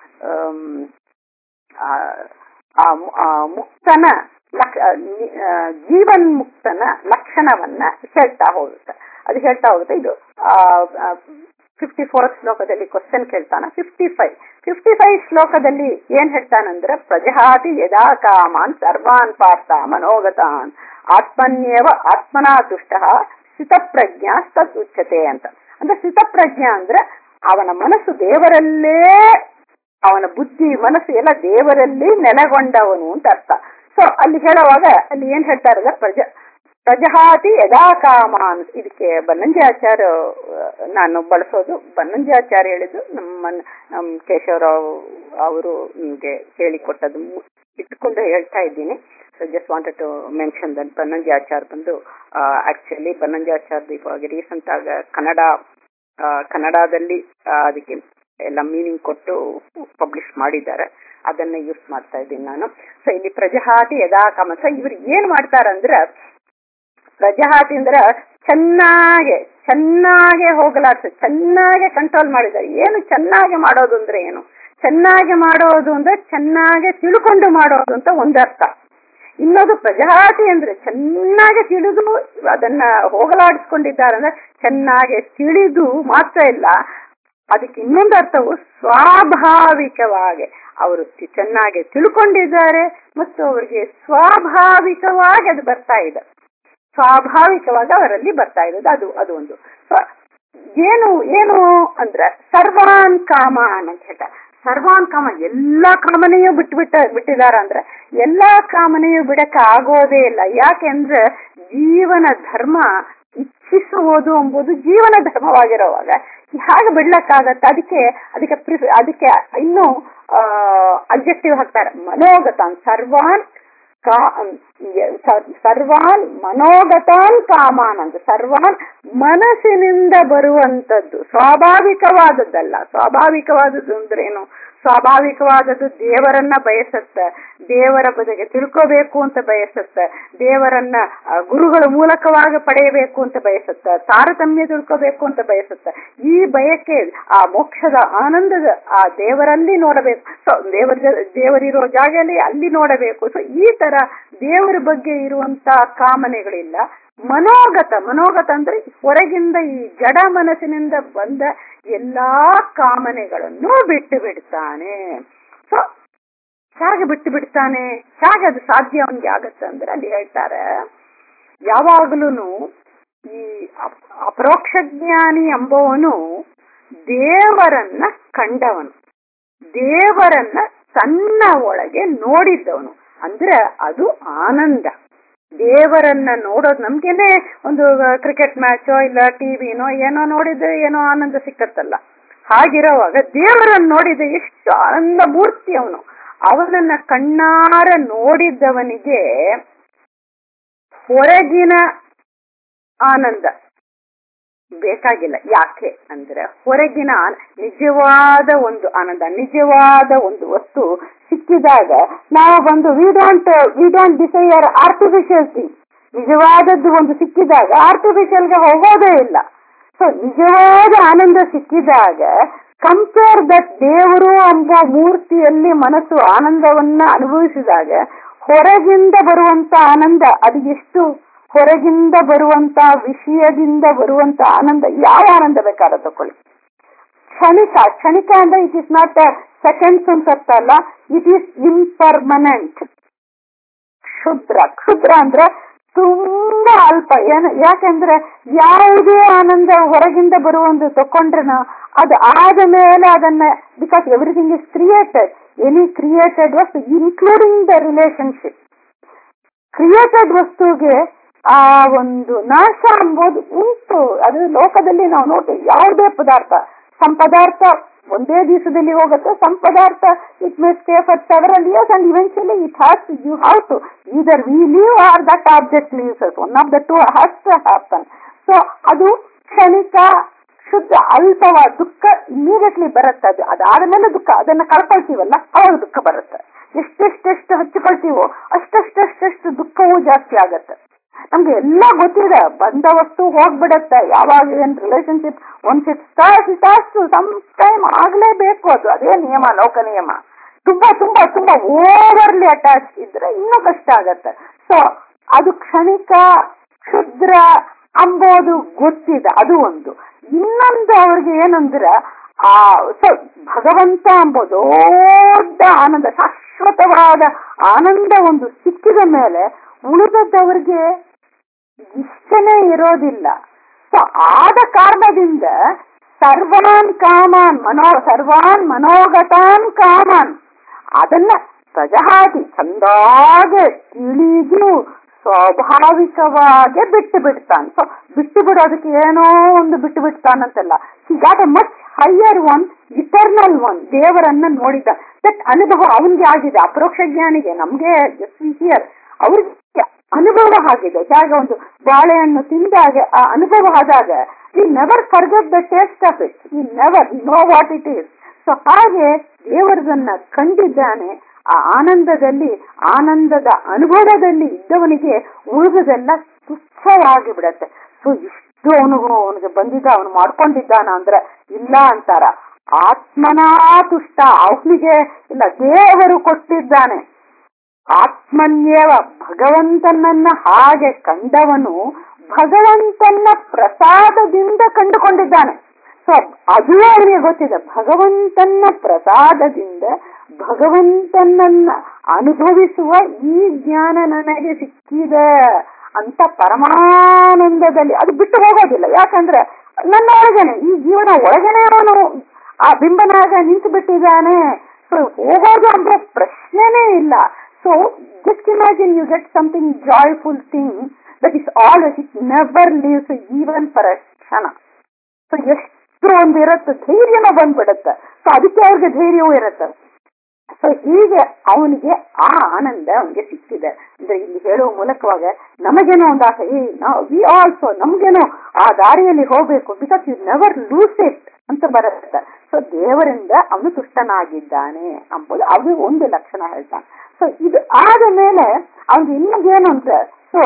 ಆ ಮುಕ್ತನ ಜೀವನ್ ಮುಕ್ತನ ಲಕ್ಷಣವನ್ನ ಹೇಳ್ತಾ ಹೋಗುತ್ತೆ ಅದು ಹೇಳ್ತಾ ಹೋಗುತ್ತೆ ಇದು ಫಿಫ್ಟಿ ಫೋರ್ತ್ ಶ್ಲೋಕದಲ್ಲಿ ಕ್ವಶನ್ ಕೇಳ್ತಾನ ಫಿಫ್ಟಿ ಫೈವ್ ಫಿಫ್ಟಿ ಫೈವ್ ಶ್ಲೋಕದಲ್ಲಿ ಏನ್ ಹೇಳ್ತಾನಂದ್ರೆ ಪ್ರಜಹಾತಿ ಯದಾ ಕಾಮಾನ್ ಸರ್ವಾನ್ ಪಾರ್ಥ ಮನೋಗತಾನ್ ಆತ್ಮನ್ಯೇವ ಆತ್ಮನಾ ತುಷ್ಟ ಸ್ಥಿತಪ್ರಜ್ಞಾ ತದ್ ಉಚ್ಯತೆ ಅಂತ ಅಂದ್ರೆ ಸ್ಥಿತಪ್ರಜ್ಞ ಅಂದ್ರೆ ಅವನ ಮನಸ್ಸು ದೇವರಲ್ಲೇ ಅವನ ಬುದ್ಧಿ ಮನಸ್ಸು ಎಲ್ಲ ದೇವರಲ್ಲಿ ನೆಲೆಗೊಂಡವನು ಅಂತ ಅರ್ಥ ಸೊ ಅಲ್ಲಿ ಹೇಳುವಾಗ ಅಲ್ಲಿ ಏನ್ ಹೇಳ್ತಾರೆ ಪ್ರಜ ಪ್ರಜಹಾತಿ ಯದಾ ಕಾಮಾನ್ ಇದಕ್ಕೆ ಬನ್ನಂಜಾಚಾರ್ಯ ನಾನು ಬಳಸೋದು ಬನ್ನಂಜಾಚಾರ್ಯ ಹೇಳಿದ್ದು ನಮ್ಮ ನಮ್ ಕೇಶವರಾವ್ ಅವರು ನಿಮ್ಗೆ ಹೇಳಿಕೊಟ್ಟದ್ದು ಇಟ್ಕೊಂಡು ಹೇಳ್ತಾ ಇದ್ದೀನಿ so just wanted to mention that Bannanje Achar ಬಂದು ಆಕ್ಚುಲಿ ಬನ್ನಂಜಿ ಆಚಾರ್ ಇವಾಗ ರೀಸೆಂಟ್ ಆಗ ಕನ್ನಡ ಕನ್ನಡದಲ್ಲಿ ಅದಕ್ಕೆ ಎಲ್ಲ ಮೀನಿಂಗ್ ಕೊಟ್ಟು ಪಬ್ಲಿಷ್ ಮಾಡಿದ್ದಾರೆ ಅದನ್ನ ಯೂಸ್ ಮಾಡ್ತಾ ಇದ್ದೀನಿ ನಾನು ಸೊ ಇಲ್ಲಿ ಪ್ರಜಹಾತಿ ಯದಾ ಕಾಮ ಸೊ ಇವ್ರು ಏನ್ ಮಾಡ್ತಾರಂದ್ರೆ ಪ್ರಜಹಾತಿ ಅಂದ್ರೆ ಚೆನ್ನಾಗೆ ಚೆನ್ನಾಗೆ ಹೋಗಲಾಡ್ಸ ಚೆನ್ನಾಗೆ ಕಂಟ್ರೋಲ್ ಮಾಡಿದ್ದಾರೆ ಏನು ಚೆನ್ನಾಗಿ ಮಾಡೋದು ಅಂದ್ರೆ ಏನು ಚೆನ್ನಾಗಿ ಮಾಡೋದು ಅಂದ್ರೆ ಚೆನ್ನಾಗಿ ತಿಳ್ಕೊಂಡು ಮಾಡೋದು ಅಂತ ಒಂದರ್ಥ ಇನ್ನೊಂದು ಪ್ರಜಾತಿ ಅಂದ್ರೆ ಚೆನ್ನಾಗಿ ತಿಳಿದು ಅದನ್ನ ಹೋಗಲಾಡಿಸ್ಕೊಂಡಿದ್ದಾರೆ ಅಂದ್ರೆ ಚೆನ್ನಾಗಿ ತಿಳಿದು ಮಾತ್ರ ಇಲ್ಲ ಅದಕ್ಕೆ ಇನ್ನೊಂದು ಅರ್ಥವು ಸ್ವಾಭಾವಿಕವಾಗಿ ಅವರು ಚೆನ್ನಾಗಿ ತಿಳ್ಕೊಂಡಿದ್ದಾರೆ ಮತ್ತು ಅವರಿಗೆ ಸ್ವಾಭಾವಿಕವಾಗಿ ಅದು ಬರ್ತಾ ಇದೆ ಸ್ವಾಭಾವಿಕವಾಗಿ ಅವರಲ್ಲಿ ಬರ್ತಾ ಇರೋದು ಅದು ಅದು ಒಂದು ಏನು ಏನು ಅಂದ್ರೆ ಸರ್ವಾನ್ ಕಾಮ ಅಂತ ಹೇಳ್ತಾರೆ ಸರ್ವಾನ್ ಕಾಮ ಎಲ್ಲಾ ಕಾಮನೆಯೂ ಬಿಟ್ಬಿಟ್ಟ ಬಿಟ್ಟಿದಾರ ಅಂದ್ರೆ ಎಲ್ಲಾ ಕಾಮನೆಯೂ ಬಿಡಕ್ಕೆ ಆಗೋದೇ ಇಲ್ಲ ಯಾಕೆಂದ್ರೆ ಜೀವನ ಧರ್ಮ ಇಚ್ಛಿಸುವುದು ಎಂಬುದು ಜೀವನ ಧರ್ಮವಾಗಿರುವಾಗ ಹೇಗೆ ಬಿಡ್ಲಕ್ಕಾಗತ್ತೆ ಅದಕ್ಕೆ ಅದಕ್ಕೆ ಅದಕ್ಕೆ ಇನ್ನೂ ಅಬ್ಜೆಕ್ಟಿವ್ ಹಾಕ್ತಾರೆ ಮನೋಗತಾನ್ ಸರ್ವಾನ್ ಸರ್ವಾನ್ ಮನೋಗತಾನ್ ಕಾಮಾನ್ ಅಂತ ಸರ್ವಾನ್ ಮನಸ್ಸಿನಿಂದ ಬರುವಂತದ್ದು ಸ್ವಾಭಾವಿಕವಾದದ್ದಲ್ಲ ಸ್ವಾಭಾವಿಕವಾದದ್ದು ಅಂದ್ರೆ ಏನು ಸ್ವಾಭಾವಿಕವಾದದ್ದು ದೇವರನ್ನ ಬಯಸುತ್ತೆ ದೇವರ ಬದಗೆ ತಿಳ್ಕೋಬೇಕು ಅಂತ ಬಯಸುತ್ತೆ ದೇವರನ್ನ ಗುರುಗಳ ಮೂಲಕವಾಗಿ ಪಡೆಯಬೇಕು ಅಂತ ಬಯಸುತ್ತೆ ತಾರತಮ್ಯ ತಿಳ್ಕೋಬೇಕು ಅಂತ ಬಯಸುತ್ತೆ ಈ ಬಯಕೆ ಆ ಮೋಕ್ಷದ ಆನಂದದ ಆ ದೇವರಲ್ಲಿ ನೋಡಬೇಕು ಸೊ ದೇವರ ದೇವರಿರೋ ಜಾಗದಲ್ಲಿ ಅಲ್ಲಿ ನೋಡಬೇಕು ಸೊ ಈ ತರ ದೇವರ ಬಗ್ಗೆ ಇರುವಂತ ಕಾಮನೆಗಳಿಲ್ಲ ಮನೋಗತ ಮನೋಗತ ಅಂದ್ರೆ ಹೊರಗಿಂದ ಈ ಜಡ ಮನಸ್ಸಿನಿಂದ ಬಂದ ಎಲ್ಲಾ ಕಾಮನೆಗಳನ್ನು ಬಿಟ್ಟು ಬಿಡ್ತಾನೆ ಸೊ ಹೇಗೆ ಬಿಟ್ಟು ಬಿಡ್ತಾನೆ ಹೇಗೆ ಅದು ಸಾಧ್ಯ ಅವನಿಗೆ ಆಗತ್ತೆ ಅಂದ್ರೆ ಅಲ್ಲಿ ಹೇಳ್ತಾರೆ ಯಾವಾಗಲೂ ಈ ಅಪರೋಕ್ಷ ಜ್ಞಾನಿ ಎಂಬವನು ದೇವರನ್ನ ಕಂಡವನು ದೇವರನ್ನ ತನ್ನ ಒಳಗೆ ನೋಡಿದ್ದವನು ಅಂದ್ರೆ ಅದು ಆನಂದ ದೇವರನ್ನ ನೋಡೋದು ನಮ್ಗೇನೆ ಒಂದು ಕ್ರಿಕೆಟ್ ಮ್ಯಾಚೋ ಇಲ್ಲ ಟಿವಿನೋ ಏನೋ ನೋಡಿದ್ರೆ ಏನೋ ಆನಂದ ಸಿಕ್ಕತ್ತಲ್ಲ ಹಾಗಿರೋವಾಗ ದೇವರನ್ನ ನೋಡಿದ್ರೆ ಎಷ್ಟು ಆನಂದ ಮೂರ್ತಿ ಅವನು ಅವನನ್ನ ಕಣ್ಣಾರ ನೋಡಿದ್ದವನಿಗೆ ಹೊರಗಿನ ಆನಂದ ಬೇಕಾಗಿಲ್ಲ ಯಾಕೆ ಅಂದ್ರೆ ಹೊರಗಿನ ಆನ- ನಿಜವಾದ ಒಂದು ಆನಂದ ನಿಜವಾದ ಒಂದು ವಸ್ತು ಸಿಕ್ಕಿದಾಗ ನಾವು ಬಂದು we don't we don't desire artificial thing ನಿಜವಾದದ್ದು ಒಂದು ಸಿಕ್ಕಿದಾಗ ಆರ್ಟಿಫಿಷಿಯಲ್ಗೆ ಹೋಗೋದೇ ಇಲ್ಲ ಸೊ ನಿಜವಾದ ಆನಂದ ಸಿಕ್ಕಿದಾಗ ಕಂಪೇರ್ ದಟ್ ದೇವರು ಎಂಬ ಮೂರ್ತಿಯಲ್ಲಿ ಮನಸ್ಸು ಆನಂದವನ್ನ ಅನುಭವಿಸಿದಾಗ ಹೊರಗಿಂದ ಬರುವಂತ ಆನಂದ ಅದು ಎಷ್ಟು ಹೊರಗಿಂದ ಬರುವಂತ ವಿಷಯದಿಂದ ಬರುವಂತ ಆನಂದ ಯಾವ ಆನಂದ ಬೇಕಾದ್ರೆ ತಕೊಳ್ಳಿ ಕ್ಷಣಿಕ ಕ್ಷಣಿಕ ಅಂದ್ರೆ ಇಟ್ ಇಸ್ ನಾಟ್ ಸೆಕೆಂಡ್ಸ್ ಅಂತ ಅರ್ಥ ಅಲ್ಲ ಇಟ್ ಈಸ್ ಇಂಪರ್ಮನೆಂಟ್ ಕ್ಷುದ್ರ ಕ್ಷುದ್ರ ಅಂದ್ರೆ ತುಂಬಾ ಅಲ್ಪ ಏನ ಯಾಕೆಂದ್ರೆ ಯಾವುದೇ ಆನಂದ ಹೊರಗಿಂದ ಬರುವಂದು ತಕೊಂಡ್ರೆ ಅದು ಆದ ಮೇಲೆ ಅದನ್ನ because everything is created any created ವಸ್ತು ಇನ್ಕ್ಲೂಡಿಂಗ್ ದ ರಿಲೇಶನ್ಶಿಪ್ ಕ್ರಿಯೇಟೆಡ್ ವಸ್ತುಗೆ ಆ ಒಂದು ನಾಶ ಎಂಬುದು ಉಂಟು ಅದು ಲೋಕದಲ್ಲಿ ನಾವು ನೋಡ್ತೀವಿ ಯಾವುದೇ ಪದಾರ್ಥ ಸಮ್ ಪದಾರ್ಥ ಒಂದೇ ದಿವಸದಲ್ಲಿ ಹೋಗುತ್ತೆ ಸಮ್ ಪದಾರ್ಥ it may stay for several years and eventually it has you have to either we leave or that object leaves one of the two has to happen so ಅದು ಕ್ಷಣಿಕ ಶುದ್ಧ ಅಲ್ಪವ ದುಃಖ ಇಮಿಡಿಯೇಟ್ಲಿ ಬರುತ್ತೆ ಅದು ಅದಾದ್ಮೇಲೆ ದುಃಖ ಅದನ್ನ ಕಳ್ಕೊಳ್ತೀವಲ್ಲ ಅವಾಗ ದುಃಖ ಬರುತ್ತೆ ಎಷ್ಟೆಷ್ಟೆಷ್ಟು ಹಚ್ಚಿಕೊಳ್ತೀವೋ ಅಷ್ಟೆಷ್ಟೆಷ್ಟೆಷ್ಟು ದುಃಖವೂ ಜಾಸ್ತಿ ಆಗತ್ತೆ ನಮ್ಗೆ ಎಲ್ಲ ಗೊತ್ತಿದೆ ಬಂದ ವಸ್ತು ಹೋಗ್ಬಿಡತ್ತೆ ಯಾವಾಗ ಏನ್ relationship once it start start some time ಆಗ್ಲೇಬೇಕು ಅದು ಅದೇ ನಿಯಮ ಲೋಕ ನಿಯಮ ತುಂಬಾ ತುಂಬಾ ತುಂಬಾ ಓವರ್ಲಿ ಅಟ್ಯಾಚ್ ಇದ್ರೆ ಇನ್ನೂ ಕಷ್ಟ ಆಗತ್ತೆ ಸೊ ಅದು ಕ್ಷಣಿಕ ಕ್ಷುದ್ರ ಅಂಬೋದು ಗೊತ್ತಿದೆ ಅದು ಒಂದು ಇನ್ನೊಂದು ಅವ್ರಿಗೆ ಏನಂದ್ರೆ ಆ ಸೊ ಭಗವಂತ ಎಂಬುದು ದೊಡ್ಡ ಆನಂದ ಶಾಶ್ವತವಾದ ಆನಂದ ಒಂದು ಸಿಕ್ಕಿದ ಮೇಲೆ ಉಳಿದದ್ದವರಿಗೆ ಇಷ್ಟನೇ ಇರೋದಿಲ್ಲ ಸೊ ಆದ ಕಾರಣದಿಂದ ಸರ್ವಾನ್ ಕಾಮಾನ್ ಮನೋ ಸರ್ವಾನ್ ಮನೋಗತಾನ್ ಕಾಮಾನ್ ಅದನ್ನ ಪ್ರಜಹಾತಿ ಚಂದಾಗೆ ತಿಳಿದು ಸ್ವಾಭಾವಿಕವಾಗಿ ಬಿಟ್ಟು ಬಿಡ್ತಾನೆ ಸೊ ಬಿಟ್ಟು ಬಿಡೋದಕ್ಕೆ ಏನೋ ಒಂದು ಬಿಟ್ಟು ಬಿಡ್ತಾನಂತಲ್ಲ he got a much higher one eternal one ದೇವರನ್ನ ನೋಡಿದ ದಟ್ ಅನುಭವ ಅವನಿಗೆ ಆಗಿದೆ ಅಪರೋಕ್ಷ ಜ್ಞಾನಿಗೆ ನಮ್ಗೆ ಹಿಯರ್ ಅವ್ರಿಗೆ ಅನುಭವ ಆಗಿದೆ ಹೇಗೆ ಒಂದು ಬಾಳೆಹಣ್ಣು ತಿಂದಾಗ ಆ ಅನುಭವ ಆದಾಗ he never forget the taste of it he never know what it is so ಹಾಗೆ ದೇವರದನ್ನ ಕಂಡಿದ್ದಾನೆ ಆ ಆನಂದದಲ್ಲಿ ಆನಂದದ ಅನುಭವದಲ್ಲಿ ಇದ್ದವನಿಗೆ ಉಳಿದದೆಲ್ಲ ತುಚ್ಛವಾಗಿ ಬಿಡತ್ತೆ ಸೊ ಇಷ್ಟು ಅವನಿಗೂ ಅವನಿಗೆ ಬಂದಿದ್ದ ಅವನು ಮಾಡ್ಕೊಂಡಿದ್ದಾನ ಅಂದ್ರೆ ಇಲ್ಲ ಅಂತಾರ ಆತ್ಮನಾ ತುಷ್ಟ ಅವನಿಗೆ ಇಲ್ಲ ದೇವರು ಕೊಟ್ಟಿದ್ದಾನೆ ಆತ್ಮನ್ಯೇವ ಭಗವಂತನನ್ನ ಹಾಗೆ ಕಂಡವನು ಭಗವಂತನ ಪ್ರಸಾದದಿಂದ ಕಂಡುಕೊಂಡಿದ್ದಾನೆ ಸೊ ಅದು ಅವನಿಗೆ ಗೊತ್ತಿದೆ ಭಗವಂತನ ಪ್ರಸಾದದಿಂದ ಭಗವಂತನನ್ನ ಅನುಭವಿಸುವ ಈ ಜ್ಞಾನ ನನಗೆ ಸಿಕ್ಕಿದೆ ಅಂತ ಪರಮಾನಂದದಲ್ಲಿ ಅದು ಬಿಟ್ಟು ಹೋಗೋದಿಲ್ಲ ಯಾಕಂದ್ರೆ ನನ್ನ ಒಳಗನೆ ಈ ಜೀವನ ಒಳಗನೆ ಅವನು ಆ ಬಿಂಬನಾಗ ನಿಂತು ಬಿಟ್ಟಿದ್ದಾನೆ ಸೊ ಹೋಗೋದು ಅಂದ್ರೆ ಪ್ರಶ್ನೆನೇ ಇಲ್ಲ so just imagine you get something joyful thing that is all it never leaves even for a ಕ್ಷಣ ಸೊ ಎಷ್ಟು ಒಂದು ಇರುತ್ತೆ ಧೈರ್ಯನ ಬಂದ್ಬಿಡುತ್ತೆ ಸೊ ಅದಕ್ಕೆ ಅವ್ರಿಗೆ ಧೈರ್ಯವೂ ಇರುತ್ತೆ ಸೊ ಹೀಗೆ ಅವನಿಗೆ ಆ ಆನಂದ ಅವನಿಗೆ ಸಿಕ್ಕಿದೆ ಅಂದ್ರೆ ಇಲ್ಲಿ ಹೇಳುವ ಮೂಲಕವಾಗ ನಮಗೇನೋ ಒಂದು ಆಸೆ ಈ ನಾವು ವಿ ಆಲ್ಸೋ ನಮ್ಗೇನೋ ಆ ದಾರಿಯಲ್ಲಿ ಹೋಗ್ಬೇಕು because you never lose it ಅಂತ ಬರುತ್ತೆ ಸೊ ದೇವರಿಂದ ಅವನು ತುಷ್ಟನಾಗಿದ್ದಾನೆ ಅಂಬುದು ಅದು ಒಂದು ಲಕ್ಷಣ ಹೇಳ್ತಾನೆ ಸೊ ಇದು ಆದ ಮೇಲೆ ಅವ್ನಿಗೆ ಇನ್ನೊಂದೇನು ಅಂದ್ರೆ ಸೊ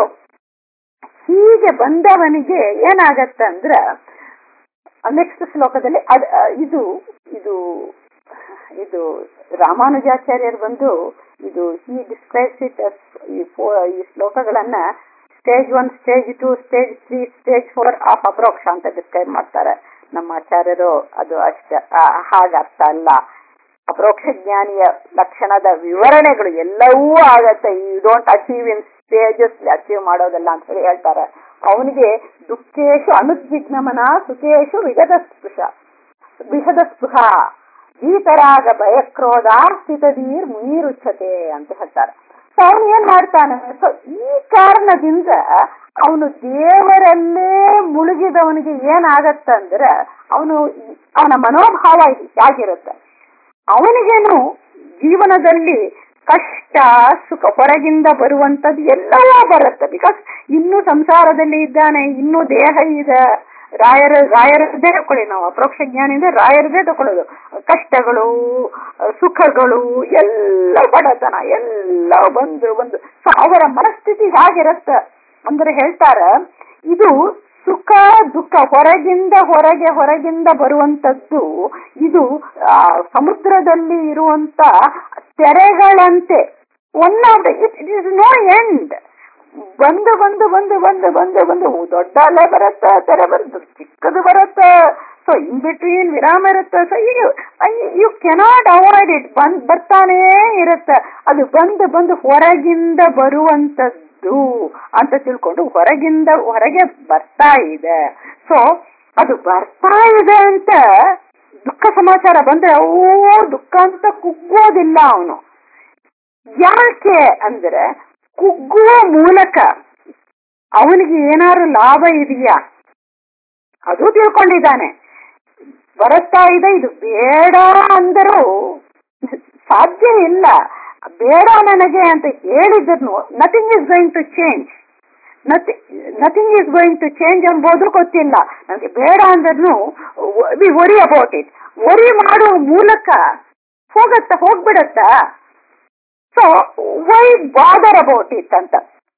ಹೀಗೆ ಬಂದವನಿಗೆ ಏನಾಗತ್ತೆ ಅಂದ್ರೆ ನೆಕ್ಸ್ಟ್ ಶ್ಲೋಕದಲ್ಲಿ ಅದ್ ಇದು ಇದು ಇದು ರಾಮಾನುಜಾಚಾರ್ಯರು ಬಂದು ಇದು ಹಿ ಡಿಸ್ಕ್ರೈಬ್ಸ್ ಇಟ್ ಈ ಶ್ಲೋಕಗಳನ್ನ stage one stage two stage three stage four of ಅಪ್ರೋಕ್ಷ ಅಂತ ಡಿಸ್ಕ್ರೈಬ್ ಮಾಡ್ತಾರೆ ನಮ್ಮ ಆಚಾರ್ಯರು ಅದು ಅಷ್ಟ ಹಾಗ ಅರ್ಥ ಅಲ್ಲ ಅಪರೋಕ್ಷ ಜ್ಞಾನಿಯ ಲಕ್ಷಣದ ವಿವರಣೆಗಳು ಎಲ್ಲವೂ ಆಗತ್ತೆ you don't achieve in stages achieve ಮಾಡೋದಲ್ಲ ಅಂತ ಹೇಳಿ ಹೇಳ್ತಾರೆ ಅವನಿಗೆ ದುಃಖೇಶು ಅನುದ್ವಿಗ್ನಮನ ಸುಖೇಶು ವಿಗದ ಸ್ಪೃಶ ವಿಷದ ಸ್ಪೃಹ ಭೀತರಾಗ ಭಯಕ್ರೋಧ ಸ್ಥಿತದೀರ್ ಮುನೀರುಚ್ಛತೆ ಅಂತ ಹೇಳ್ತಾರೆ ಸೊ ಅವನು ಏನ್ ಮಾಡ್ತಾನೆ ಸೊ ಈ ಕಾರಣದಿಂದ ಅವನು ದೇವರಲ್ಲೇ ಮುಳುಗಿದವನಿಗೆ ಏನಾಗತ್ತಂದ್ರೆ ಅವನು ಅವನ ಮನೋಭಾವ ಹೇಗಿರುತ್ತೆ ಅವನಿಗೇನು ಜೀವನದಲ್ಲಿ ಕಷ್ಟ ಸುಖ ಹೊರಗಿಂದ ಬರುವಂತದ್ದು ಎಲ್ಲವೂ ಬರುತ್ತೆ ಬಿಕಾಸ್ ಇನ್ನೂ ಸಂಸಾರದಲ್ಲಿ ಇದ್ದಾನೆ ಇನ್ನೂ ದೇಹ ಇದೆ ರಾಯರ ರಾಯರದ್ದೇ ತಕೊಳ್ಳಿ ನಾವು ಅಪರೋಕ್ಷ ಜ್ಞಾನಿಂದ ರಾಯರದೇ ತಕೊಳ್ಳೋದು ಕಷ್ಟಗಳು ಸುಖಗಳು ಎಲ್ಲ ಬಡತನ ಎಲ್ಲ ಬಂದು ಬಂದು ಸೊ ಅವರ ಮನಸ್ಥಿತಿ ಹೇಗಿರುತ್ತೆ ಅಂದ್ರೆ ಹೇಳ್ತಾರ ಇದು ಸುಖ ದುಃಖ ಹೊರಗಿಂದ ಹೊರಗೆ ಹೊರಗಿಂದ ಬರುವಂತದ್ದು ಇದು ಆ, ಸಮುದ್ರದಲ್ಲಿ ಇರುವಂತ ತೆರೆಗಳಂತೆ one of it is no end ಬಂದು ಬಂದು ಬಂದು ಬಂದು ಬಂದು ಬಂದು ದೊಡ್ಡ ಅಲೆ ಬರುತ್ತೆ ತೆರೆ ಬರುತ್ತೆ ಚಿಕ್ಕದು ಬರುತ್ತೆ ಸೊ ಇನ್ ಬಿಟ್ವೀನ್ ವಿರಾಮ ಇರುತ್ತೆ ಸೊ ಈಗ ಯು ಕೆನಾಟ್ ಅವಾಯ್ಡ್ ಇಟ್ ಬಂದ್ ಬರ್ತಾನೇ ಇರುತ್ತೆ ಅದು ಬಂದು ಬಂದು ಹೊರಗಿಂದ ಬರುವಂತದ್ದು ಅಂತ ತಿಳ್ಕೊಂಡು ಹೊರಗಿಂದ ಹೊರಗೆ ಬರ್ತಾ ಇದೆ ಸೊ ಅದು ಬರ್ತಾ ಇದೆ ಅಂತ ದುಃಖ ಸಮಾಚಾರ ಬಂದ್ರೆ ಓ ದುಃಖ ಅಂತ ಕುಗ್ಗೋದಿಲ್ಲ ಅವನು ಯಾಕೆ ಅಂದ್ರೆ ಕುಗ್ಗುವ ಮೂಲಕ ಅವನಿಗೆ ಏನಾದ್ರು ಲಾಭ ಇದೆಯಾ ಅದು ತಿಳ್ಕೊಂಡಿದ್ದಾನೆ ಬರುತ್ತಾ ಇದೆ ಇದು ಬೇಡ ಅಂದರೂ ಸಾಧ್ಯ ಇಲ್ಲ ಬೇಡ ನನಗೆ ಅಂತ ಹೇಳಿದ್ರು nothing is going to change nothing is going to change ಎಂಬುದು ಗೊತ್ತಿಲ್ಲ ನನಗೆ ಬೇಡ ಅಂದ್ರೂ we worry about it worry ಮಾಡುವ ಮೂಲಕ ಹೋಗತ್ತ ಹೋಗ್ಬಿಡತ್ತಾ so why bother about it ಅಂತ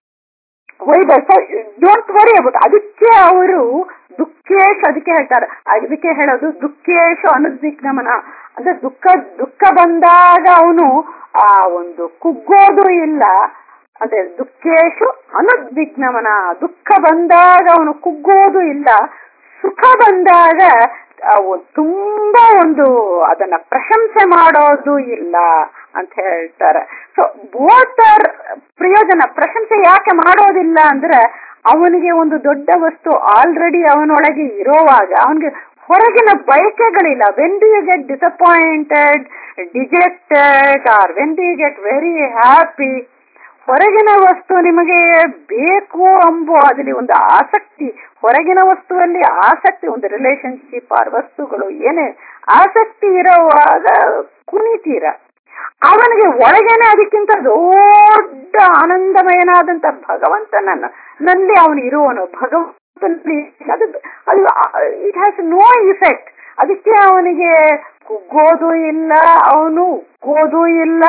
ವೈ ಡೋಂಟ್ ವರಿ ಅಬೌಟ್ ಅದಕ್ಕೆ ಅವರು ದುಃಖೇಶ್ ಅದಕ್ಕೆ ಹೇಳ್ತಾರೆ ಅದಕ್ಕೆ ಹೇಳೋದು ದುಃಖೇಶು ಅನುದ್ವಿಗ್ನಮನ ಅಂದ್ರೆ ದುಃಖ ದುಃಖ ಬಂದಾಗ ಅವನು ಆ ಒಂದು ಕುಗ್ಗೋದು ಇಲ್ಲ ಅದೇ ದುಃಖೇಶು ಅನುದ್ವಿಗ್ನಮನ ದುಃಖ ಬಂದಾಗ ಅವನು ಕುಗ್ಗೋದು ಇಲ್ಲ ಸುಖ ಬಂದಾಗ ಅವು ತುಂಬಾ ಒಂದು ಅದನ್ನ ಪ್ರಶಂಸೆ ಮಾಡೋದು ಇಲ್ಲ ಅಂತ ಹೇಳ್ತಾರೆ ಸೊ ಬೋಟರ್ ಪ್ರಯೋಜನ ಪ್ರಶಂಸೆ ಯಾಕೆ ಮಾಡೋದಿಲ್ಲ ಅಂದ್ರೆ ಅವನಿಗೆ ಒಂದು ದೊಡ್ಡ ವಸ್ತು ಆಲ್ರೆಡಿ ಅವನೊಳಗೆ ಇರೋವಾಗ ಅವನಿಗೆ ಹೊರಗಿನ ಬಯಕೆಗಳಿಲ್ಲ when do you get disappointed dejected or when do you get very happy ಹೊರಗಿನ ವಸ್ತು ನಿಮಗೆ ಬೇಕು ಎಂಬುವ ಅದರಲ್ಲಿ ಒಂದು ಆಸಕ್ತಿ ಹೊರಗಿನ ವಸ್ತುವಲ್ಲಿ ಆಸಕ್ತಿ ಒಂದು ರಿಲೇಶನ್ಶಿಪ್ ಆರ್ ವಸ್ತುಗಳು ಏನೇ ಆಸಕ್ತಿ ಇರುವಾಗ ಕುಣಿತೀರ ಅವನಿಗೆ ಒಳಗೇನೆ ಅದಕ್ಕಿಂತ ದೊಡ್ಡ ಆನಂದಮಯನಾದಂತ ಭಗವಂತನನ್ನ ನಲ್ಲಿ ಅವನು ಇರುವನು ಭಗವಂತನಲ್ಲಿ ಅದು ಅದು ಇಟ್ ಹ್ಯಾಸ್ ನೋ ಇಫೆಕ್ಟ್ ಅದಕ್ಕೆ ಅವನಿಗೆ ಕುಗ್ಗೋದು ಇಲ್ಲ ಅವನು ಉಕ್ಕೋದು ಇಲ್ಲ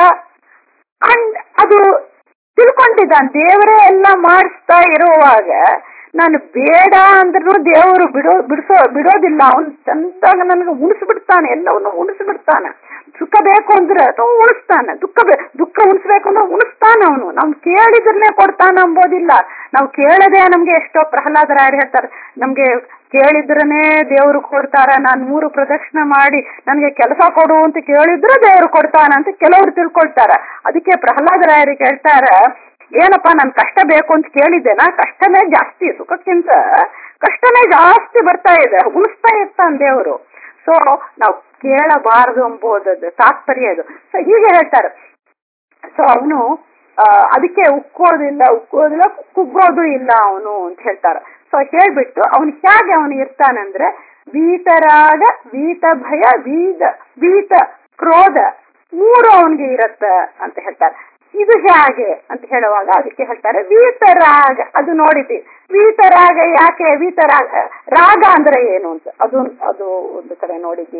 ಅಂಡ್ ಅದು ತಿಳ್ಕೊಂಡಿದ್ದಾನೆ ದೇವರೇ ಎಲ್ಲ ಮಾಡಿಸ್ತಾ ಇರುವಾಗ ನಾನು ಬೇಡ ಅಂದ್ರೂ ದೇವರು ಬಿಡೋ ಬಿಡಿಸೋ ಬಿಡೋದಿಲ್ಲ ಅವನು ಚಂದಾಗ ನನಗೆ ಉಣಿಸ್ಬಿಡ್ತಾನೆ ಎಲ್ಲವನ್ನು ಉಣಿಸ್ಬಿಡ್ತಾನೆ ಸುಖ ಬೇಕು ಅಂದ್ರೆ ಅಥವಾ ಉಣಿಸ್ತಾನೆ ದುಃಖ ಬೇ ದುಃಖ ಉಣಿಸ್ಬೇಕು ಅಂದ್ರೆ ಉಣಿಸ್ತಾನೆ ಅವನು ನಾವು ಕೇಳಿದ್ರನ್ನೇ ಕೊಡ್ತಾನೆ ಅಂಬೋದಿಲ್ಲ ನಾವು ಕೇಳದೆ ನಮ್ಗೆ ಎಷ್ಟೋ ಪ್ರಹ್ಲಾದರಾಯರು ಹೇಳ್ತಾರೆ ನಮ್ಗೆ ಕೇಳಿದ್ರನೇ ದೇವರು ಕೊಡ್ತಾರ ನಾನು ಮೂರು ಪ್ರದಕ್ಷಿಣೆ ಮಾಡಿ ನನಗೆ ಕೆಲಸ ಕೊಡು ಅಂತ ಕೇಳಿದ್ರೆ ದೇವರು ಕೊಡ್ತಾನ ಅಂತ ಕೆಲವರು ತಿಳ್ಕೊಳ್ತಾರ ಅದಕ್ಕೆ ಪ್ರಹ್ಲಾದರಾಯರಿಗೆ ಹೇಳ್ತಾರ ಏನಪ್ಪಾ ನನ್ ಕಷ್ಟ ಬೇಕು ಅಂತ ಕೇಳಿದ್ದೇನಾ ಕಷ್ಟನೇ ಜಾಸ್ತಿ ಸುಖಕ್ಕಿಂತ ಕಷ್ಟನೇ ಜಾಸ್ತಿ ಬರ್ತಾ ಇದೆ ಉಣಿಸ್ತಾ ಇರ್ತಾನೆ ದೇವರು ಸೊ ನಾವು ಕೇಳಬಾರದು ಎಂಬುದದ್ದು ತಾತ್ಪರ್ಯ ಇದು ಸೊ ಹೀಗೆ ಹೇಳ್ತಾರೆ ಸೊ ಅವನು ಅದಕ್ಕೆ ಉಕ್ಕೋದಿಲ್ಲ ಉಕ್ಕೋದಿಲ್ಲ ಕುಗ್ಗೋದು ಇಲ್ಲ ಅವನು ಅಂತ ಹೇಳ್ತಾರೆ ಸೊ ಹೇಳ್ಬಿಟ್ಟು ಅವನು ಹೇಗೆ ಅವನು ಇರ್ತಾನಂದ್ರೆ ವೀತರಾಗ ವೀತ ಭಯ ವೀತ ವೀತ ಕ್ರೋಧ ಮೂರು ಅವನಿಗೆ ಇರತ್ತ ಅಂತ ಹೇಳ್ತಾರೆ ಇದು ಹೇಗೆ ಅಂತ ಹೇಳುವಾಗ ಅದಕ್ಕೆ ಹೇಳ್ತಾರೆ ವೀತರಾಗ ಅದು ನೋಡಿದ್ವಿ ವೀತರಾಗ ಯಾಕೆ ವೀತರಾಗ ರಾಗ ಅಂದ್ರೆ ಏನು ಅಂತ ಅದು ಅದು ಒಂದು ಕಡೆ ನೋಡಿದ್ವಿ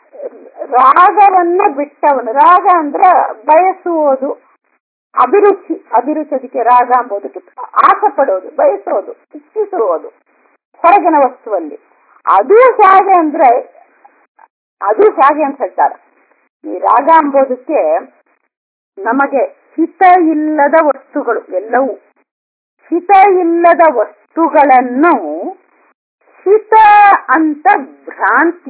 ರಾಗವನ್ನ ಬಿಟ್ಟವನು ರಾಗ ಅಂದ್ರೆ ಬಯಸುವುದು ಅಭಿರುಚಿ ಅಭಿರುಚಿ ಅದಕ್ಕೆ ರಾಗ ಅಂಬೋದಕ್ಕೆ ಆಸೆ ಪಡೋದು ಬಯಸೋದು ಇಚ್ಛಿಸುವುದು ಹೊರಗಿನ ವಸ್ತುವಲ್ಲಿ ಅದು ಹೇಗೆ ಅಂದ್ರೆ ಅದು ಹೇಗೆ ಅಂತ ಹೇಳ್ತಾರೆ ಈ ರಾಗ ಅಂಬೋದಕ್ಕೆ ನಮಗೆ ಹಿತ ಇಲ್ಲದ ವಸ್ತುಗಳು ಎಲ್ಲವೂ ಹಿತ ಇಲ್ಲದ ವಸ್ತುಗಳನ್ನು ಹಿತ ಅಂತ ಭ್ರಾಂತಿ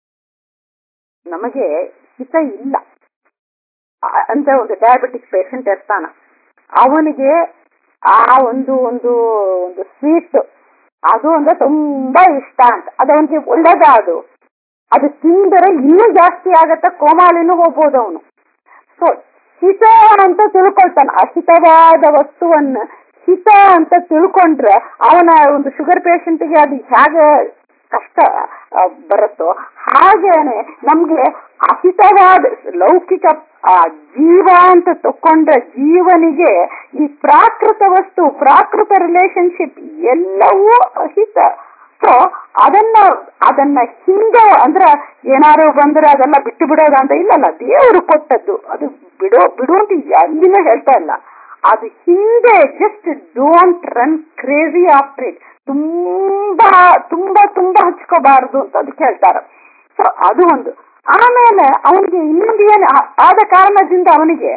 ನಮಗೆ ಹಿತ ಇಲ್ಲ ಅಂತ ಒಂದು ಡಯಾಬಿಟಿಕ್ ಪೇಷಂಟ್ ಇರ್ತಾನ ಅವನಿಗೆ ಆ ಒಂದು ಒಂದು ಒಂದು ಸ್ವೀಟ್ ಅದು ಅಂದ್ರೆ ತುಂಬಾ ಇಷ್ಟ ಅಂತ ಅದು ಅವನಿಗೆ ಒಳ್ಳೇದ ಅದು ಅದು ತಿಂದರೆ ಇನ್ನೂ ಜಾಸ್ತಿ ಆಗತ್ತ ಕೋಮಾಲಿನೂ ಹೋಗ್ಬೋದು ಅವನು ಸೊ ಹಿತ ಅಂತ ತಿಳ್ಕೊಳ್ತಾನೆ ಅಹಿತವಾದ ವಸ್ತುವನ್ನ ಹಿತ ಅಂತ ತಿಳ್ಕೊಂಡ್ರೆ ಅವನ ಒಂದು ಶುಗರ್ ಪೇಷಂಟ್ಗೆ ಅದು ಹೇಗೆ ಕಷ್ಟ ಆ, ಬರುತ್ತೋ ಹಾಗೇನೆ ನಮ್ಗೆ ಅಹಿತವಾದ ಲೌಕಿಕ ಆ ಜೀವ ಅಂತ ತಕೊಂಡ್ರೆ ಜೀವನಿಗೆ ಈ ಪ್ರಾಕೃತ ವಸ್ತು ಪ್ರಾಕೃತ ರಿಲೇಶನ್ಶಿಪ್ ಎಲ್ಲವೂ ಅಹಿತ ಸೊ ಅದನ್ನ ಅದನ್ನ ಹಿಂದೆ ಅಂದ್ರೆ ಏನಾರು ಬಂದ್ರೆ ಅದೆಲ್ಲ ಬಿಟ್ಟು ಬಿಡೋದ ಅಂತ ಇಲ್ಲಲ್ಲ ದೇವರು ಕೊಟ್ಟದ್ದು ಅದು ಬಿಡೋ ಬಿಡು ಅಂತ ಎಲ್ಲಿನೂ ಹೇಳ್ತಾ ಇಲ್ಲ ಅದು ಹಿಂದೆ just don't run crazy after it ತುಂಬಾ ತುಂಬಾ ತುಂಬಾ ಹಚ್ಕೋಬಾರದು ಅಂತ ಅದಕ್ಕೆ ಹೇಳ್ತಾರೆ ಸೊ ಅದು ಒಂದು ಆಮೇಲೆ ಅವನಿಗೆ ಇನ್ನೊಂದು ಏನು ಆ- ಆದ ಕಾರಣದಿಂದ ಅವನಿಗೆ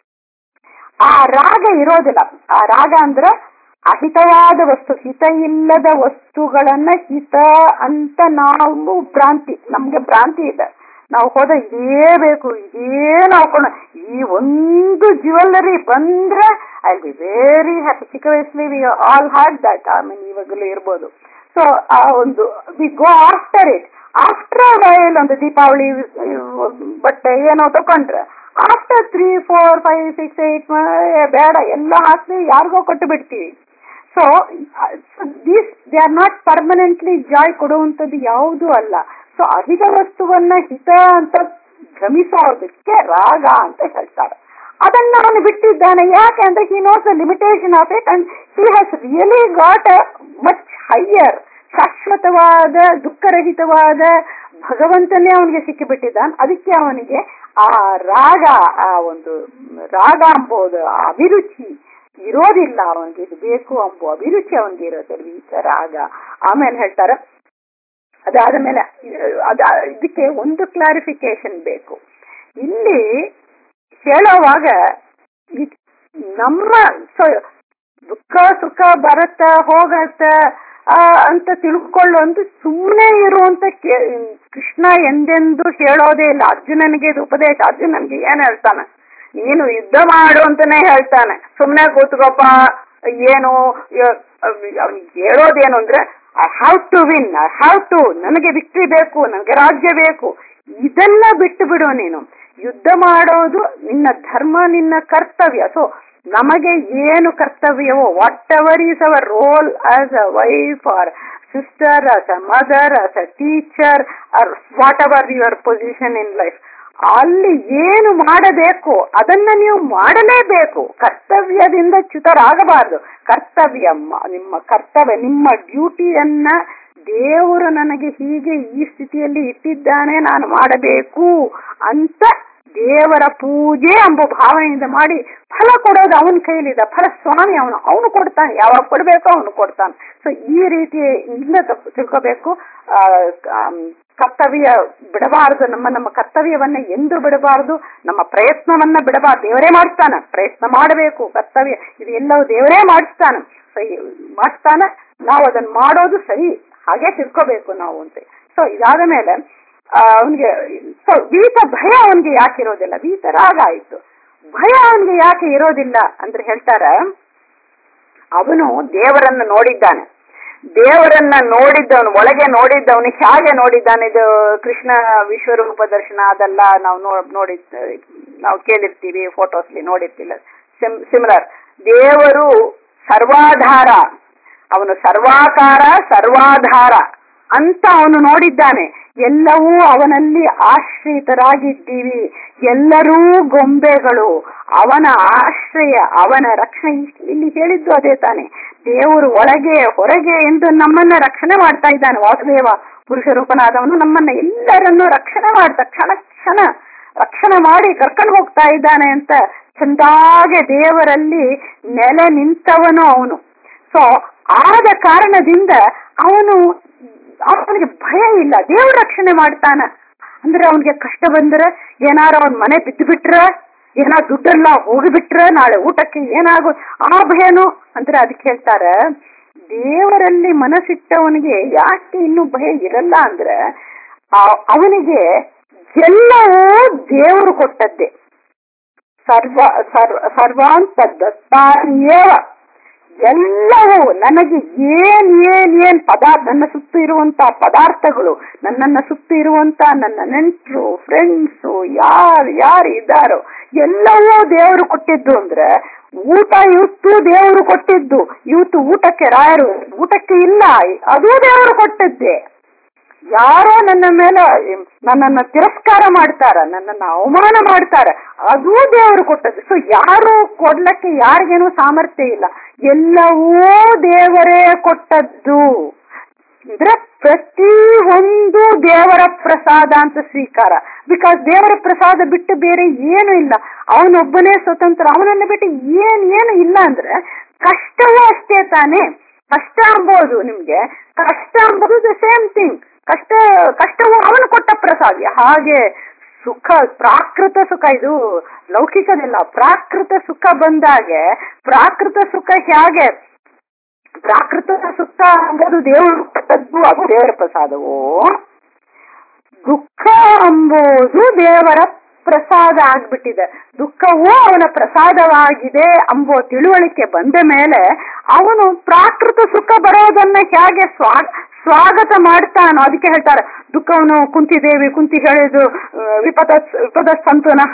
ಆ ರಾಗ ಇರೋದಿಲ್ಲ ಆ ರಾಗ ಅಂದ್ರೆ ಅಹಿತವಾದ ವಸ್ತು ಹಿತ ಇಲ್ಲದ ವಸ್ತುಗಳನ್ನ ಹಿತ ಅಂತ ನಾವು ಭ್ರಾಂತಿ ನಮ್ಗೆ ಭ್ರಾಂತಿ ಇದೆ ನಾವು ಹೋದ ಇದೇ ಬೇಕು ಇದೇ ನಾವು ಈ ಒಂದು ಜ್ಯುವೆಲ್ಲರಿ ಬಂದ್ರೆ ಐ ಬಿ ವೆರಿ ಹ್ಯಾಪಿ ಚಿಕ್ಕ ವಯಸ್ಸಲ್ಲಿ we all had that I mean ಇವಾಗಲೂ ಇರ್ಬೋದು ಸೊ ಆ ಒಂದು we go after it after while ಒಂದು ದೀಪಾವಳಿ ಬಟ್ಟೆ ಏನೋ ತಕೊಂಡ್ರೆ after three four five six eight ಬೇಡ ಎಲ್ಲ ಹಾಕಿ ಯಾರಿಗೋ ಕೊಟ್ಟು ಬಿಡ್ತೀವಿ so these they are not permanently joy ಕೊಡುವಂಥದ್ದು ಯಾವುದೂ ಅಲ್ಲ ಸೊ ಅಧಿಕ ವಸ್ತುವನ್ನ ಹಿತ ಅಂತ ಭ್ರಮಿಸೋದಕ್ಕೆ ರಾಗ ಅಂತ ಹೇಳ್ತಾರೆ ಅದನ್ನ ಅವನು ಬಿಟ್ಟಿದ್ದಾನೆ ಯಾಕೆ ಅಂದ್ರೆ he knows the limitation of it and he has really got a much higher ಶಾಶ್ವತವಾದ ದುಃಖರಹಿತವಾದ ಭಗವಂತನೇ ಅವನಿಗೆ ಸಿಕ್ಕಿಬಿಟ್ಟಿದ್ದಾನೆ ಅದಕ್ಕೆ ಅವನಿಗೆ ಆ ರಾಗ ಆ ಒಂದು ರಾಗ ಎಂಬುದು ಆ ಅಭಿರುಚಿ ಇರೋದಿಲ್ಲ ಅವನಿಗೆ ಇದು ಬೇಕು ಎಂಬ ಅಭಿರುಚಿ ಅವನಿಗೆ ಇರೋದಿಲ್ಲ ಈ ತರ ರಾಗ ಆಮೇಲೆ ಹೇಳ್ತಾರೆ ಅದಾದ ಮೇಲೆ ಅದ ಇದಕ್ಕೆ ಒಂದು ಕ್ಲಾರಿಫಿಕೇಶನ್ ಬೇಕು ಇಲ್ಲಿ ಹೇಳುವಾಗ ಇದ್- ನಮ್ಮ ಸೊ- ದುಃಖ ಸುಖ ಬರತ್ತ ಹೋಗತ್ತ ಆ, ಅಂತ ತಿಳ್ಕೊಳ್ಳುವಂತ ಸುಮ್ಮನೆ ಇರುವಂತ ಕೇ- ಕೃಷ್ಣ ಎಂದೆಂದು ಹೇಳೋದೇ ಇಲ್ಲ ಅರ್ಜುನನಿಗೆ ಇದು ಉಪದೇಶ ಅರ್ಜುನನಿಗೆ ಏನ್ ಹೇಳ್ತಾನೆ ನೀನು ಯುದ್ಧ ಮಾಡು ಅಂತಾನೆ ಹೇಳ್ತಾನೆ ಸುಮ್ಮನೆ ಕೂತ್ಕೋಪ ಏನು ಅವನಿಗೆ ಹೇಳೋದೇನು ಅಂದ್ರೆ I have to win I have to ನನಗೆ ವಿಕ್ಟ್ರಿ ಬೇಕು ನನಗೆ ರಾಜ್ಯ ಬೇಕು ಇದೆಲ್ಲ ಬಿಟ್ಟು ಬಿಡು ನೀನು ಯುದ್ಧ ಮಾಡೋದು ನಿನ್ನ ಧರ್ಮ ನಿನ್ನ ಕರ್ತವ್ಯ ಸೊ ನಮಗೆ ಏನು ಕರ್ತವ್ಯವೋ whatever is our role as a wife or sister as a mother as a teacher or whatever your position in life ಅಲ್ಲಿ ಏನು ಮಾಡಬೇಕು ಅದನ್ನ ನೀವು ಮಾಡಲೇಬೇಕು ಕರ್ತವ್ಯದಿಂದ ಚ್ಯುತರಾಗಬಾರದು ಕರ್ತವ್ಯ ಮ- ನಿಮ್ಮ ಕರ್ತವ್ಯ ನಿಮ್ಮ ಡ್ಯೂಟಿಯನ್ನ ದೇವರು ನನಗೆ ಹೀಗೆ ಈ ಸ್ಥಿತಿಯಲ್ಲಿ ಇಟ್ಟಿದ್ದಾನೆ ನಾನು ಮಾಡಬೇಕು ಅಂತ ದೇವರ ಪೂಜೆ ಎಂಬ ಭಾವನೆಯಿಂದ ಮಾಡಿ ಫಲ ಕೊಡೋದು ಅವನ ಕೈಲಿದೆ ಫಲ ಸ್ವಾಮಿ ಅವನು ಅವನು ಕೊಡ್ತಾನೆ ಯಾವಾಗ ಕೊಡ್ಬೇಕೋ ಅವನು ಕೊಡ್ತಾನೆ ಸೊ ಈ ರೀತಿ ಇಂದ ತಪ್ಪು ತಿಳ್ಕೋಬೇಕು ಆ, ಆಮ್, ಕರ್ತವ್ಯ ಬಿಡಬಾರದು ನಮ್ಮ ನಮ್ಮ ಕರ್ತವ್ಯವನ್ನ ಎಂದು ಬಿಡಬಾರದು ನಮ್ಮ ಪ್ರಯತ್ನವನ್ನ ಬಿಡಬಾರದು ದೇವರೇ ಮಾಡಿಸ್ತಾನೆ ಪ್ರಯತ್ನ ಮಾಡಬೇಕು ಕರ್ತವ್ಯ ಇದು ಎಲ್ಲವೂ ದೇವರೇ ಮಾಡಿಸ್ತಾನೆ ಸೊ ಮಾಡಿಸ್ತಾನೆ ನಾವು ಅದನ್ನ ಮಾಡೋದು ಸರಿ ಹಾಗೆ ತಿಳ್ಕೋಬೇಕು ನಾವು ಅಂತ ಸೊ ಇದಾದ ಮೇಲೆ ಅವನಿಗೆ ಸೊ ವೀತ ಭಯ ಅವನಿಗೆ ಯಾಕೆ ಇರೋದಿಲ್ಲ ವೀತ ರಾಗ ಆಯ್ತು ಭಯ ಅವನಿಗೆ ಯಾಕೆ ಇರೋದಿಲ್ಲ ಅಂದ್ರೆ ಹೇಳ್ತಾರ ಅವನು ದೇವರನ್ನ ನೋಡಿದ್ದಾನೆ ದೇವರನ್ನ ನೋಡಿದ್ದವನು ಒಳಗೆ ನೋಡಿದ್ದವನು ಹೇಗೆ ನೋಡಿದ್ದಾನೆ ಇದು ಕೃಷ್ಣ ವಿಶ್ವರೂಪ ದರ್ಶನ ಅದೆಲ್ಲ ನಾವು ನೋ- ನೋಡಿ ನಾವು ಕೇಳಿರ್ತೀವಿ ಫೋಟೋಸ್ಲಿ ನೋಡಿರ್ತಿಲ್ಲ ಸಿಮಿಲರ್ ದೇವರು ಸರ್ವಾಧಾರ ಅವನು ಸರ್ವಾಕಾರ ಸರ್ವಾಧಾರ ಅಂತ ಅವನು ನೋಡಿದ್ದಾನೆ ಎಲ್ಲವೂ ಅವನಲ್ಲಿ ಆಶ್ರಿತರಾಗಿದ್ದೀವಿ ಎಲ್ಲರೂ ಗೊಂಬೆಗಳು ಅವನ ಆಶ್ರಯ ಅವನ ರಕ್ಷಣೆ ಇಷ್ಟ್- ಇಲ್ಲಿ ಹೇಳಿದ್ದು ಅದೇ ತಾನೆ ದೇವರು ಒಳಗೆ ಹೊರಗೆ ಎಂದು ನಮ್ಮನ್ನ ರಕ್ಷಣೆ ಮಾಡ್ತಾ ಇದ್ದಾನೆ ವಾಸುದೇವ ಪುರುಷ ರೂಪನಾದವನು ನಮ್ಮನ್ನ ಎಲ್ಲರನ್ನೂ ರಕ್ಷಣೆ ಮಾಡ್ತಾ ಕ್ಷಣ ಕ್ಷಣ ರಕ್ಷಣೆ ಮಾಡಿ ಕರ್ಕೊಂಡು ಹೋಗ್ತಾ ಇದ್ದಾನೆ ಅಂತ ಚಂದಾಗೆ ದೇವರಲ್ಲಿ ನೆಲೆ ನಿಂತವನು ಅವನು ಸೊ ಆದ ಕಾರಣದಿಂದ ಅವನು ಅವನಿಗೆ ಭಯ ಇಲ್ಲ ದೇವ್ರ ರಕ್ಷಣೆ ಮಾಡ್ತಾನ ಅಂದ್ರೆ ಅವನಿಗೆ ಕಷ್ಟ ಬಂದ್ರೆ ಏನಾರ ಅವನ್ ಮನೆ ಬಿದ್ದು ಬಿಟ್ರೆ ಏನೋ ದುಡ್ಡೆಲ್ಲ ಹೋಗಿಬಿಟ್ರೆ ನಾಳೆ ಊಟಕ್ಕೆ ಏನಾಗೋ ಆ ಭಯನು ಅಂದ್ರೆ ಅದಕ್ಕೆ ಹೇಳ್ತಾರೆ ದೇವರಲ್ಲಿ ಮನಸ್ಸಿಟ್ಟವನಿಗೆ ಯಾಕೆ ಇನ್ನು ಭಯ ಇರಲ್ಲ ಅಂದ್ರೆ ಆ- ಅವನಿಗೆ ಎಲ್ಲವೂ ದೇವರು ಕೊಟ್ಟದ್ದೇ ಸರ್ವ ಸರ್ವ ಸರ್ವಾಂತ ದತ್ತಾನ್ಯೇವ ಎಲ್ಲವೂ ನನಗೆ ಏನ್ ಏನ್ ಏನ್ ಪದಾರ್ಥ ನನ್ನ ಸುತ್ತ ಇರುವಂತ ಪದಾರ್ಥಗಳು ನನ್ನನ್ನ ಸುತ್ತ ಇರುವಂತ ನನ್ನ ನೆಂಟರು ಫ್ರೆಂಡ್ಸು ಯಾರು ಯಾರು ಇದ್ದಾರೋ ಎಲ್ಲವೂ ದೇವರು ಕೊಟ್ಟಿದ್ದು ಅಂದ್ರೆ ಊಟ ಇವತ್ತು ದೇವರು ಕೊಟ್ಟಿದ್ದು ಇವತ್ತು ಊಟಕ್ಕೆ ರಾಯರು ಊಟಕ್ಕೆ ಇಲ್ಲ ಅದೂ ದೇವರು ಕೊಟ್ಟದ್ದೇ ಯಾರೋ ನನ್ನ ಮೇಲೆ ನನ್ನನ್ನ ತಿರಸ್ಕಾರ ಮಾಡ್ತಾರ ನನ್ನನ್ನ ಅವಮಾನ ಮಾಡ್ತಾರ ಅದೂ ದೇವರು ಕೊಟ್ಟದ್ದು ಸೊ ಯಾರು ಕೊಡ್ಲಕ್ಕೆ ಯಾರಿಗೇನು ಸಾಮರ್ಥ್ಯ ಇಲ್ಲ ಎಲ್ಲವೂ ದೇವರೇ ಕೊಟ್ಟದ್ದು ಅಂದ್ರೆ ಪ್ರತಿ ಒಂದು ದೇವರ ಪ್ರಸಾದ ಅಂತ ಸ್ವೀಕಾರ ಬಿಕಾಸ್ ದೇವರ ಪ್ರಸಾದ ಬಿಟ್ಟು ಬೇರೆ ಏನು ಇಲ್ಲ ಅವನೊಬ್ಬನೇ ಸ್ವತಂತ್ರ ಅವನನ್ನ ಬಿಟ್ಟು ಏನ್ ಏನು ಇಲ್ಲ ಅಂದ್ರೆ ಕಷ್ಟವೂ ಅಷ್ಟೇ ತಾನೇ ಕಷ್ಟ ಅಂಬೋದು ನಿಮ್ಗೆ ಕಷ್ಟ ಅಂಬೋದು ದ ಸೇಮ್ ಥಿಂಗ್ ಕಷ್ಟ ಕಷ್ಟವು ಅವನು ಕೊಟ್ಟ ಪ್ರಸಾದ ಹಾಗೆ ಸುಖ ಪ್ರಾಕೃತ ಸುಖ ಇದು ಲೌಕಿಕದಿಲ್ಲ ಪ್ರಾಕೃತ ಸುಖ ಬಂದಾಗೆ ಪ್ರಾಕೃತ ಸುಖ ಹೇಗೆ ಪ್ರಾಕೃತ ಸುಖ ಅಂಬುದು ದೇವರು ಕೊಟ್ಟದ್ದು ಅದು ದೇವರ ಪ್ರಸಾದವೋ ದುಃಖ ಅಂಬುದು ದೇವರ ಪ್ರಸಾದ ಆಗ್ಬಿಟ್ಟಿದೆ ದುಃಖವೂ ಅವನ ಪ್ರಸಾದವಾಗಿದೆ ಅಂಬೋ ತಿಳುವಳಿಕೆ ಬಂದ ಮೇಲೆ ಅವನು ಪ್ರಾಕೃತ ಸುಖ ಬರೋದನ್ನ ಹೇಗೆ ಸ್ವಾ ಸ್ವಾಗತ ಮಾಡ್ತಾನೋ ಅದಕ್ಕೆ ಹೇಳ್ತಾರೆ ದುಃಖವನು ಕುಂತಿದೇವಿ ಕುಂತಿ ಹೇಳಿದು ವಿಪದ ವಿಪದ ಸಂತನಃ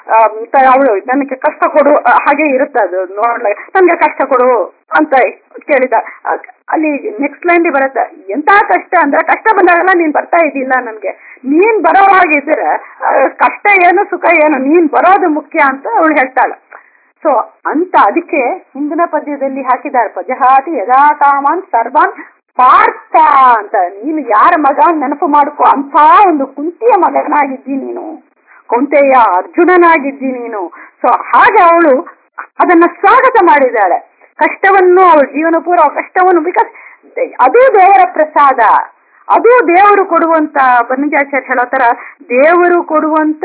ಅವಳು ನನಗೆ ಕಷ್ಟ ಕೊಡು ಹಾಗೆ ಇರುತ್ತೆ ಅದು ನೋಡ್ಲ ನನ್ಗೆ ಕಷ್ಟ ಕೊಡು ಅಂತ ಕೇಳಿದ ಅಲ್ಲಿ ನೆಕ್ಸ್ಟ್ ಲೈನ್ ಬರುತ್ತೆ ಎಂತ ಕಷ್ಟ ಅಂದ್ರೆ ಕಷ್ಟ ಬಂದಾಗೆಲ್ಲ ನೀನ್ ಬರ್ತಾ ಇದ್ದಿಲ್ಲ ನನ್ಗೆ ನೀನ್ ಬರೋ ಹಾಗಿದ್ರೆ ಕಷ್ಟ ಏನು ಸುಖ ಏನು ನೀನ್ ಬರೋದು ಮುಖ್ಯ ಅಂತ ಅವಳು ಹೇಳ್ತಾಳೆ ಸೊ ಅಂತ ಅದಕ್ಕೆ ಹಿಂದಿನ ಪದ್ಯದಲ್ಲಿ ಹಾಕಿದ್ದಾರೆ ಪದ್ಯಹಾತಿ ಯದಾ ಕಾಮಾನ್ ಸರ್ವಾನ್ ಪಾರ್ಥ ಅಂತ ನೀನು ಯಾರ ಮಗ ನೆನಪು ಮಾಡ್ಕೊ ಅಂತ ಒಂದು ಕುಂತಿಯ ಮಗನಾಗಿದ್ದಿ ನೀನು ಕುಂತೆಯ ಅರ್ಜುನನಾಗಿದ್ದಿ ನೀನು ಸೊ ಹಾಗೆ ಅವಳು ಅದನ್ನ ಸ್ವಾಗತ ಮಾಡಿದ್ದಾಳೆ ಕಷ್ಟವನ್ನು ಅವಳು ಜೀವನ ಪೂರ್ವ ಕಷ್ಟವನ್ನು ಬಿಕಾಸ್ ಅದು ದೇವರ ಪ್ರಸಾದ ಅದು ದೇವರು ಕೊಡುವಂತ ಬನ್ನಜಾಚಾರ್ಯ ಹೇಳೋ ತರ ದೇವರು ಕೊಡುವಂತ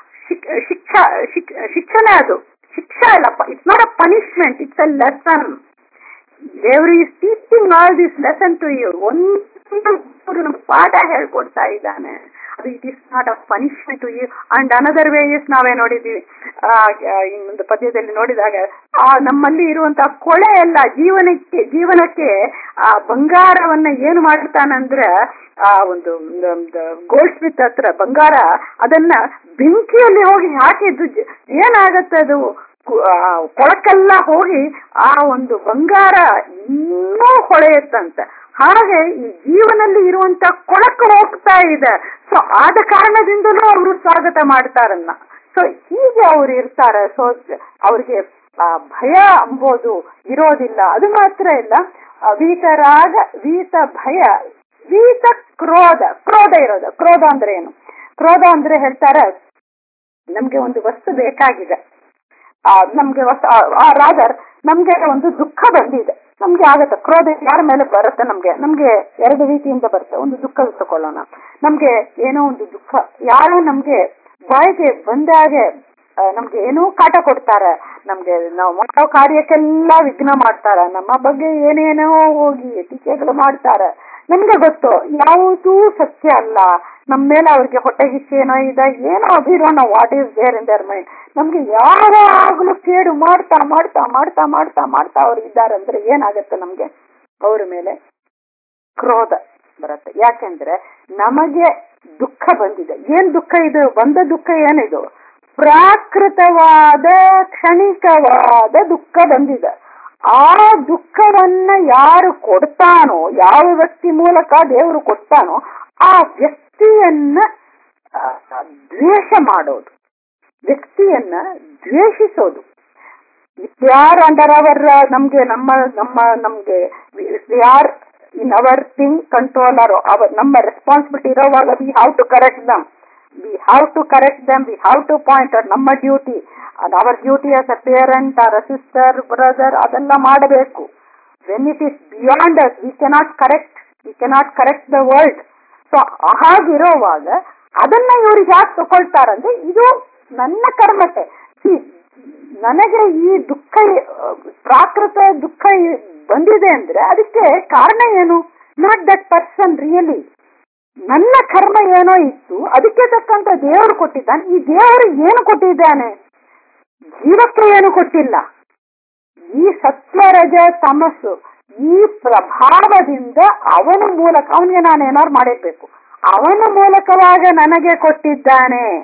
ಶಿಕ್ಷಾ ಶಿಕ್ಷಣ ಅದು ಶಿಕ್ಷಾ ಇಲ್ಲಪ್ಪ it's not a punishment it's a lesson ದೇವರು is teaching all this lesson to you ಒಂದು ಪಾಠ ಹೇಳ್ಕೊಡ್ತಾ ಇದ್ದಾನೆ ಅದು it is not a punishment to you and another way is ನಾವೇ ನೋಡಿದೀವಿ ಇನ್ನೊಂದು ಪದ್ಯದಲ್ಲಿ ನೋಡಿದಾಗ ಆ ನಮ್ಮಲ್ಲಿ ಇರುವಂತಹ ಕೊಳೆ ಎಲ್ಲ ಜೀವನಕ್ಕೆ ಜೀವನಕ್ಕೆ ಆ ಬಂಗಾರವನ್ನ ಏನು ಮಾಡ್ತಾನಂದ್ರೆ ಆ ಒಂದು ಗೋಲ್ಡ್ ಸ್ಮಿತ್ ಹತ್ರ ಬಂಗಾರ ಅದನ್ನ ಬೆಂಕಿಯಲ್ಲಿ ಹೋಗಿ ಹಾಕಿದ್ದು ಏನಾಗತ್ತೆ ಅದು ಕೊಳಕೆಲ್ಲ ಹೋಗಿ ಆ ಒಂದು ಬಂಗಾರ ಇನ್ನೂ ಹೊಳೆಯುತ್ತಂತ ಹಾಗೆ ಈ ಜೀವನಲ್ಲಿ ಇರುವಂತ ಕೊಳಕು ಹೋಗ್ತಾ ಇದೆ ಸೊ ಆದ ಕಾರಣದಿಂದಲೂ ಅವರು ಸ್ವಾಗತ ಮಾಡ್ತಾರನ್ನ ಸೊ ಹೀಗೆ ಅವ್ರು ಇರ್ತಾರೆ ಸೊ ಅವ್ರಿಗೆ ಆ ಭಯ ಅಂಬೋದು ಇರೋದಿಲ್ಲ ಅದು ಮಾತ್ರ ಇಲ್ಲ ವೀತರಾಗ ವೀತ ಭಯ ವೀತ ಕ್ರೋಧ ಕ್ರೋಧ ಇರೋದು ಕ್ರೋಧ ಅಂದ್ರೆ ಏನು ಕ್ರೋಧ ಅಂದ್ರೆ ಹೇಳ್ತಾರೆ ನಮ್ಗೆ ಒಂದು ವಸ್ತು ಬೇಕಾಗಿದೆ ಆ ನಮ್ಗೆ ರಾದರ್ ನಮ್ಗೆ ಒಂದು ದುಃಖ ಬಂದಿದೆ ನಮ್ಗೆ ಆಗತ್ತೆ ಕ್ರೋಧ ಯಾರ ಮೇಲೆ ಬರುತ್ತೆ ನಮ್ಗೆ ನಮ್ಗೆ ಎರಡು ರೀತಿಯಿಂದ ಬರುತ್ತೆ ಒಂದು ದುಃಖ ತಕೊಳ್ಳೋಣ ನಮ್ಗೆ ಏನೋ ಒಂದು ದುಃಖ ಯಾರು ನಮ್ಗೆ ಬಾಯಿಗೆ ಬಂದಾಗೆ ನಮ್ಗೆ ಏನೋ ಕಾಟ ಕೊಡ್ತಾರೆ ನಮ್ಗೆ ನಾವು ಮಾಡೋ ಕಾರ್ಯಕ್ಕೆಲ್ಲ ವಿಘ್ನ ಮಾಡ್ತಾರ ನಮ್ಮ ಬಗ್ಗೆ ಏನೇನೋ ಹೋಗಿ ಟೀಕೆಗಳು ಮಾಡ್ತಾರೆ ನಮ್ಗೆ ಗೊತ್ತು ಯಾವುದೂ ಸತ್ಯ ಅಲ್ಲ ನಮ್ಮ ಮೇಲೆ ಅವ್ರಿಗೆ ಹೊಟ್ಟೆಗಿಚ್ಚಿ ಏನೋ ಇದೆ ಏನೋ ಅಭಿರೋಣ what is there in their mind ನಮ್ಗೆ ಯಾವಾಗಲೂ ಕೇಡು ಮಾಡ್ತಾ ಮಾಡ್ತಾ ಮಾಡ್ತಾ ಮಾಡ್ತಾ ಮಾಡ್ತಾ ಅವ್ರು ಇದ್ದಾರೆ ಅಂದ್ರೆ ಏನಾಗತ್ತೆ ನಮ್ಗೆ ಅವ್ರ ಮೇಲೆ ಕ್ರೋಧ ಬರುತ್ತೆ ಯಾಕೆಂದ್ರೆ ನಮಗೆ ದುಃಖ ಬಂದಿದೆ ಏನ್ ದುಃಖ ಇದು ಬಂದ ದುಃಖ ಏನಿದು ಪ್ರಾಕೃತವಾದ ಕ್ಷಣಿಕವಾದ ದುಃಖ ಬಂದಿದೆ ಆ ದುಃಖವನ್ನ ಯಾರು ಕೊಡ್ತಾನೋ ಯಾವ ವ್ಯಕ್ತಿ ಮೂಲಕ ದೇವರು ಕೊಡ್ತಾನೋ ಆ ವ್ಯಕ್ತಿಯನ್ನ ದ್ವೇಷ ಮಾಡೋದು ವ್ಯಕ್ತಿಯನ್ನ ದ್ವೇಷಿಸೋದು ಯಾರ್ ಅಂಡರ್ ಅವರ್ ನಮ್ಗೆ ನಮ್ಮ ನಮ್ಮ ನಮ್ಗೆ ಯಾರ್ in our thing controller our ನಮ್ಮ ರೆಸ್ಪಾನ್ಸಿಬಿಲಿಟಿ ಇರೋವಾಗ we have to correct them we have to correct them we have to point ನಮ್ಮ duty our duty as a parent or a sister brother ಅದೆಲ್ಲ ಮಾಡಬೇಕು when it is beyond us we cannot correct we cannot correct the world so ಹಾಗಿರೋವಾಗ ಅದನ್ನ ಇವ್ರು ಯಾಕೆ ತಗೊಳ್ತಾರಂದ್ರೆ ಇದು ನನ್ನ ಕರ್ಮತೆ ನನಗೆ ಈ ದುಃಖ ಪ್ರಾಕೃತ ದುಃಖ ಬಂದಿದೆ ಅಂದ್ರೆ ಅದಕ್ಕೆ ಕಾರಣ ಏನು ನಾಟ್ ದಟ್ ಪರ್ಸನ್ ರಿಯಲಿ ನನ್ನ ಕರ್ಮ ಏನೋ ಇತ್ತು ಅದಕ್ಕೆ ತಕ್ಕಂತ ದೇವರು ಕೊಟ್ಟಿದ್ದಾನೆ ಈ ದೇವರು ಏನು ಕೊಟ್ಟಿದ್ದಾನೆ ಜೀವಕ್ಕೆ ಏನು ಕೊಟ್ಟಿಲ್ಲ ಈ ಸತ್ವರಜ ತಮಸ್ಸು ಈ ಪ್ರಭಾವದಿಂದ ಅವನ ಮೂಲಕ ಅವನಿಗೆ ನಾನು ಏನಾದ್ರು ಮಾಡಿರ್ಬೇಕು ಅವನ ಮೂಲಕವಾಗ ನನಗೆ ಕೊಟ್ಟಿದ್ದಾನೆ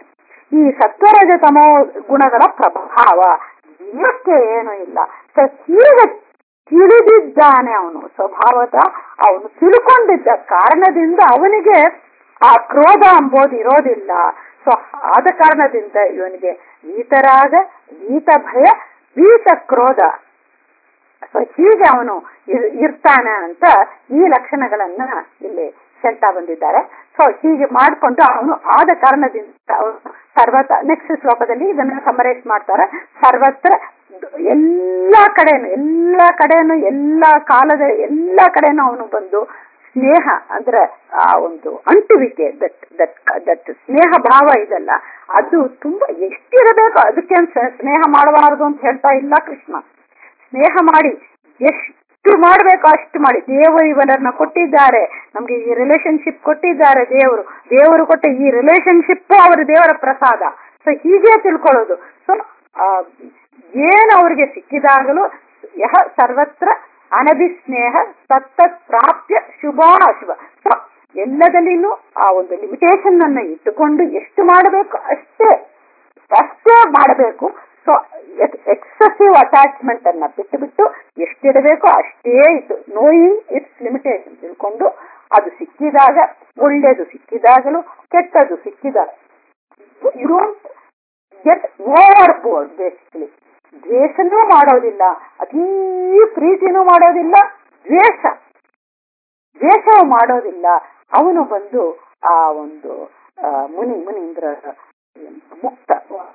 ಈ ಸತ್ವರಜ ತಮೋ ಗುಣಗಳ ಪ್ರಭಾವ ಜೀವಕ್ಕೆ ಏನು ಇಲ್ಲ ಸೊ ಹೀಗೆ ತಿಳಿದಿದ್ದಾನೆ ಅವನು ಸ್ವಭಾವದ ಅವನು ತಿಳ್ಕೊಂಡಿದ್ದ ಕಾರಣದಿಂದ ಅವನಿಗೆ ಆ ಕ್ರೋಧ ಅಂಬೋದು ಇರೋದಿಲ್ಲ ಸೊ ಆದ ಕಾರಣದಿಂದ ಇವನಿಗೆ ವೀತರಾಗ ವೀತ ಭಯ ವೀತ ಕ್ರೋಧ ಸೊ ಹೀಗೆ ಅವನು ಇರ್- ಇರ್ತಾನೆ ಅಂತ ಈ ಲಕ್ಷಣಗಳನ್ನ ಇಲ್ಲಿ ಹೇಳ್ತಾ ಬಂದಿದ್ದಾರೆ ಸೊ ಹೀಗೆ ಮಾಡಿಕೊಂಡು ಅವನು ಆದ ಕಾರಣದಿಂದ ಅವನು ಸರ್ವತ್ರ ನೆಕ್ಸ್ಟ್ ಶ್ಲೋಕದಲ್ಲಿ ಇದನ್ನ ಸಮರೈಸ್ ಮಾಡ್ತಾರೆ ಸರ್ವತ್ರ ಎಲ್ಲಾ ಕಡೆನು ಎಲ್ಲಾ ಕಡೆನು ಎಲ್ಲಾ ಕಾಲದ ಎಲ್ಲಾ ಕಡೆನೂ ಅವನು ಬಂದು ಸ್ನೇಹ ಅಂದ್ರೆ ಆ ಒಂದು ಅಂಟುವಿಕೆ ದಟ್ ದಟ್ ದಟ್ ಸ್ನೇಹ ಭಾವ ಇದಲ್ಲ ಅದು ತುಂಬಾ ಎಷ್ಟಿರಬೇಕು ಅದಕ್ಕೆ ಸ- ಸ್ನೇಹ ಮಾಡಬಾರದು ಅಂತ ಹೇಳ್ತಾ ಇಲ್ಲ ಕೃಷ್ಣ ಸ್ನೇಹ ಮಾಡಿ ಎಷ್ಟು ಮಾಡಬೇಕು ಅಷ್ಟು ಮಾಡಿ ದೇವರು ಇವನನ್ನ ಕೊಟ್ಟಿದ್ದಾರೆ ನಮ್ಗೆ ಈ ರಿಲೇಶನ್ಶಿಪ್ ಕೊಟ್ಟಿದ್ದಾರೆ ದೇವರು ದೇವರು ಕೊಟ್ಟ ಈ ರಿಲೇಶನ್ಶಿಪ್ ಅವರ ದೇವರ ಪ್ರಸಾದ ಸೊ ಹೀಗೆ ತಿಳ್ಕೊಳ್ಳೋದು ಸೊ ಏನು ಅವ್ರಿಗೆ ಸಿಕ್ಕಿದಾಗಲೂ ಯಹ ಸರ್ವತ್ರ ಅನಭಿಸ್ನೇಹ ತತ್ತತ್ ಪ್ರಾಪ್ಯ ಶುಭ ಅಶುಭ ಸೊ ಎಲ್ಲದಲ್ಲಿನೂ ಆ ಒಂದು ಲಿಮಿಟೇಷನ್ ಅನ್ನ ಇಟ್ಟುಕೊಂಡು ಎಷ್ಟು ಮಾಡಬೇಕು ಅಷ್ಟೇ ಅಷ್ಟೇ ಮಾಡಬೇಕು ಸೊ ಎಕ್ಸೆಸಿವ್ ಅಟ್ಯಾಚ್ಮೆಂಟ್ ಅನ್ನ ಬಿಟ್ಟು ಬಿಟ್ಟು ಎಷ್ಟಿರಬೇಕೋ ಅಷ್ಟೇ ಇತ್ತು ನೋಯಿಂಗ್ ಇಟ್ಸ್ ಲಿಮಿಟೇಷನ್ ತಿಳ್ಕೊಂಡು ಅದು ಸಿಕ್ಕಿದಾಗ ಒಳ್ಳೇದು ಸಿಕ್ಕಿದಾಗಲೂ ಕೆಟ್ಟದ್ದು ಸಿಕ್ಕಿದಾಗ you don't get overboard basically ದ್ವೇಷನೂ ಮಾಡೋದಿಲ್ಲ ಅತೀ ಪ್ರೀತಿನೂ ಮಾಡೋದಿಲ್ಲ ದ್ವೇಷ ದ್ವೇಷವು ಮಾಡೋದಿಲ್ಲ ಅವನು ಬಂದು ಆ ಒಂದು ಆ, ಮುನಿ ಮುನೀಂದ್ರ ಮುಕ್ತ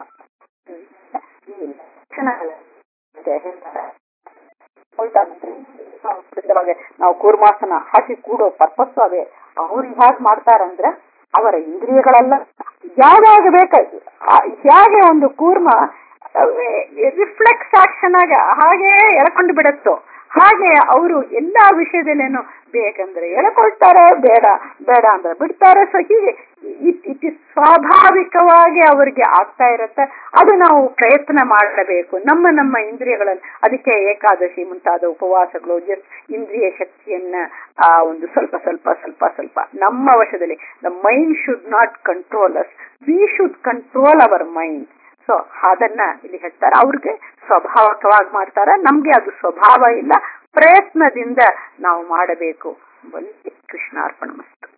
ಈ ಲಕ್ಷಣಗಳ ಬಗ್ಗೆ ಹೇಳ್ತಾರೆ. ಉಲ್ಟಾವಾಗಿ ನಾವು ಕೂರ್ಮಾಸನ ಹಾಕಿ ಕೂಡೋ ಪರ್ಪಸ್ ಅವೇ ಅವ್ರು ಹೇಗೆ ಮಾಡ್ತಾರಂದ್ರೆ ಅವರ ಇಂದ್ರಿಯಗಳೆಲ್ಲ ಯಾವಾಗ ಬೇಕಾಯ್ತು ಹೇಗೆ ಒಂದು ಕೂರ್ಮ ರಿಫ್ಲೆಕ್ಸ್ ಆಕ್ಷನ್ ಆಗ ಹಾಗೆ ಎಳ್ಕೊಂಡು ಬಿಡುತ್ತೋ ಹಾಗೆ ಅವರು ಎಲ್ಲಾ ವಿಷಯದಲ್ಲೇನು ಬೇಕಂದ್ರೆ ಎಳ್ಕೊಳ್ತಾರೆ ಬೇಡ ಬೇಡ ಅಂದ್ರೆ ಬಿಡ್ತಾರೆ ಸೊ ಹೀಗೆ ಇಟ್ ಇಟ್ ಇಸ್ ಸ್ವಾಭಾವಿಕವಾಗಿ ಅವರಿಗೆ ಆಗ್ತಾ ಇರುತ್ತೆ ಅದು ನಾವು ಪ್ರಯತ್ನ ಮಾಡಬೇಕು ನಮ್ಮ ನಮ್ಮ ಇಂದ್ರಿಯಗಳನ್ನು ಅದಕ್ಕೆ ಏಕಾದಶಿ ಮುಂತಾದ ಉಪವಾಸಗಳು ಜಸ್ಟ್ ಇಂದ್ರಿಯ ಶಕ್ತಿಯನ್ನ ಆ ಒಂದು ಸ್ವಲ್ಪ ಸ್ವಲ್ಪ ಸ್ವಲ್ಪ ಸ್ವಲ್ಪ ನಮ್ಮ ವಶದಲ್ಲಿ the mind should not control us we should control our mind so ಅದನ್ನ ಇಲ್ಲಿ ಹೇಳ್ತಾರೆ ಅವ್ರಿಗೆ ಸ್ವಾಭಾವಿಕವಾಗಿ ಮಾಡ್ತಾರೆ ನಮ್ಗೆ ಅದು ಸ್ವಭಾವ ಇಲ್ಲ ಪ್ರಯತ್ನದಿಂದ ನಾವು ಮಾಡಬೇಕು ಕೃಷ್ಣಾರ್ಪಣ ಮಸ್ತು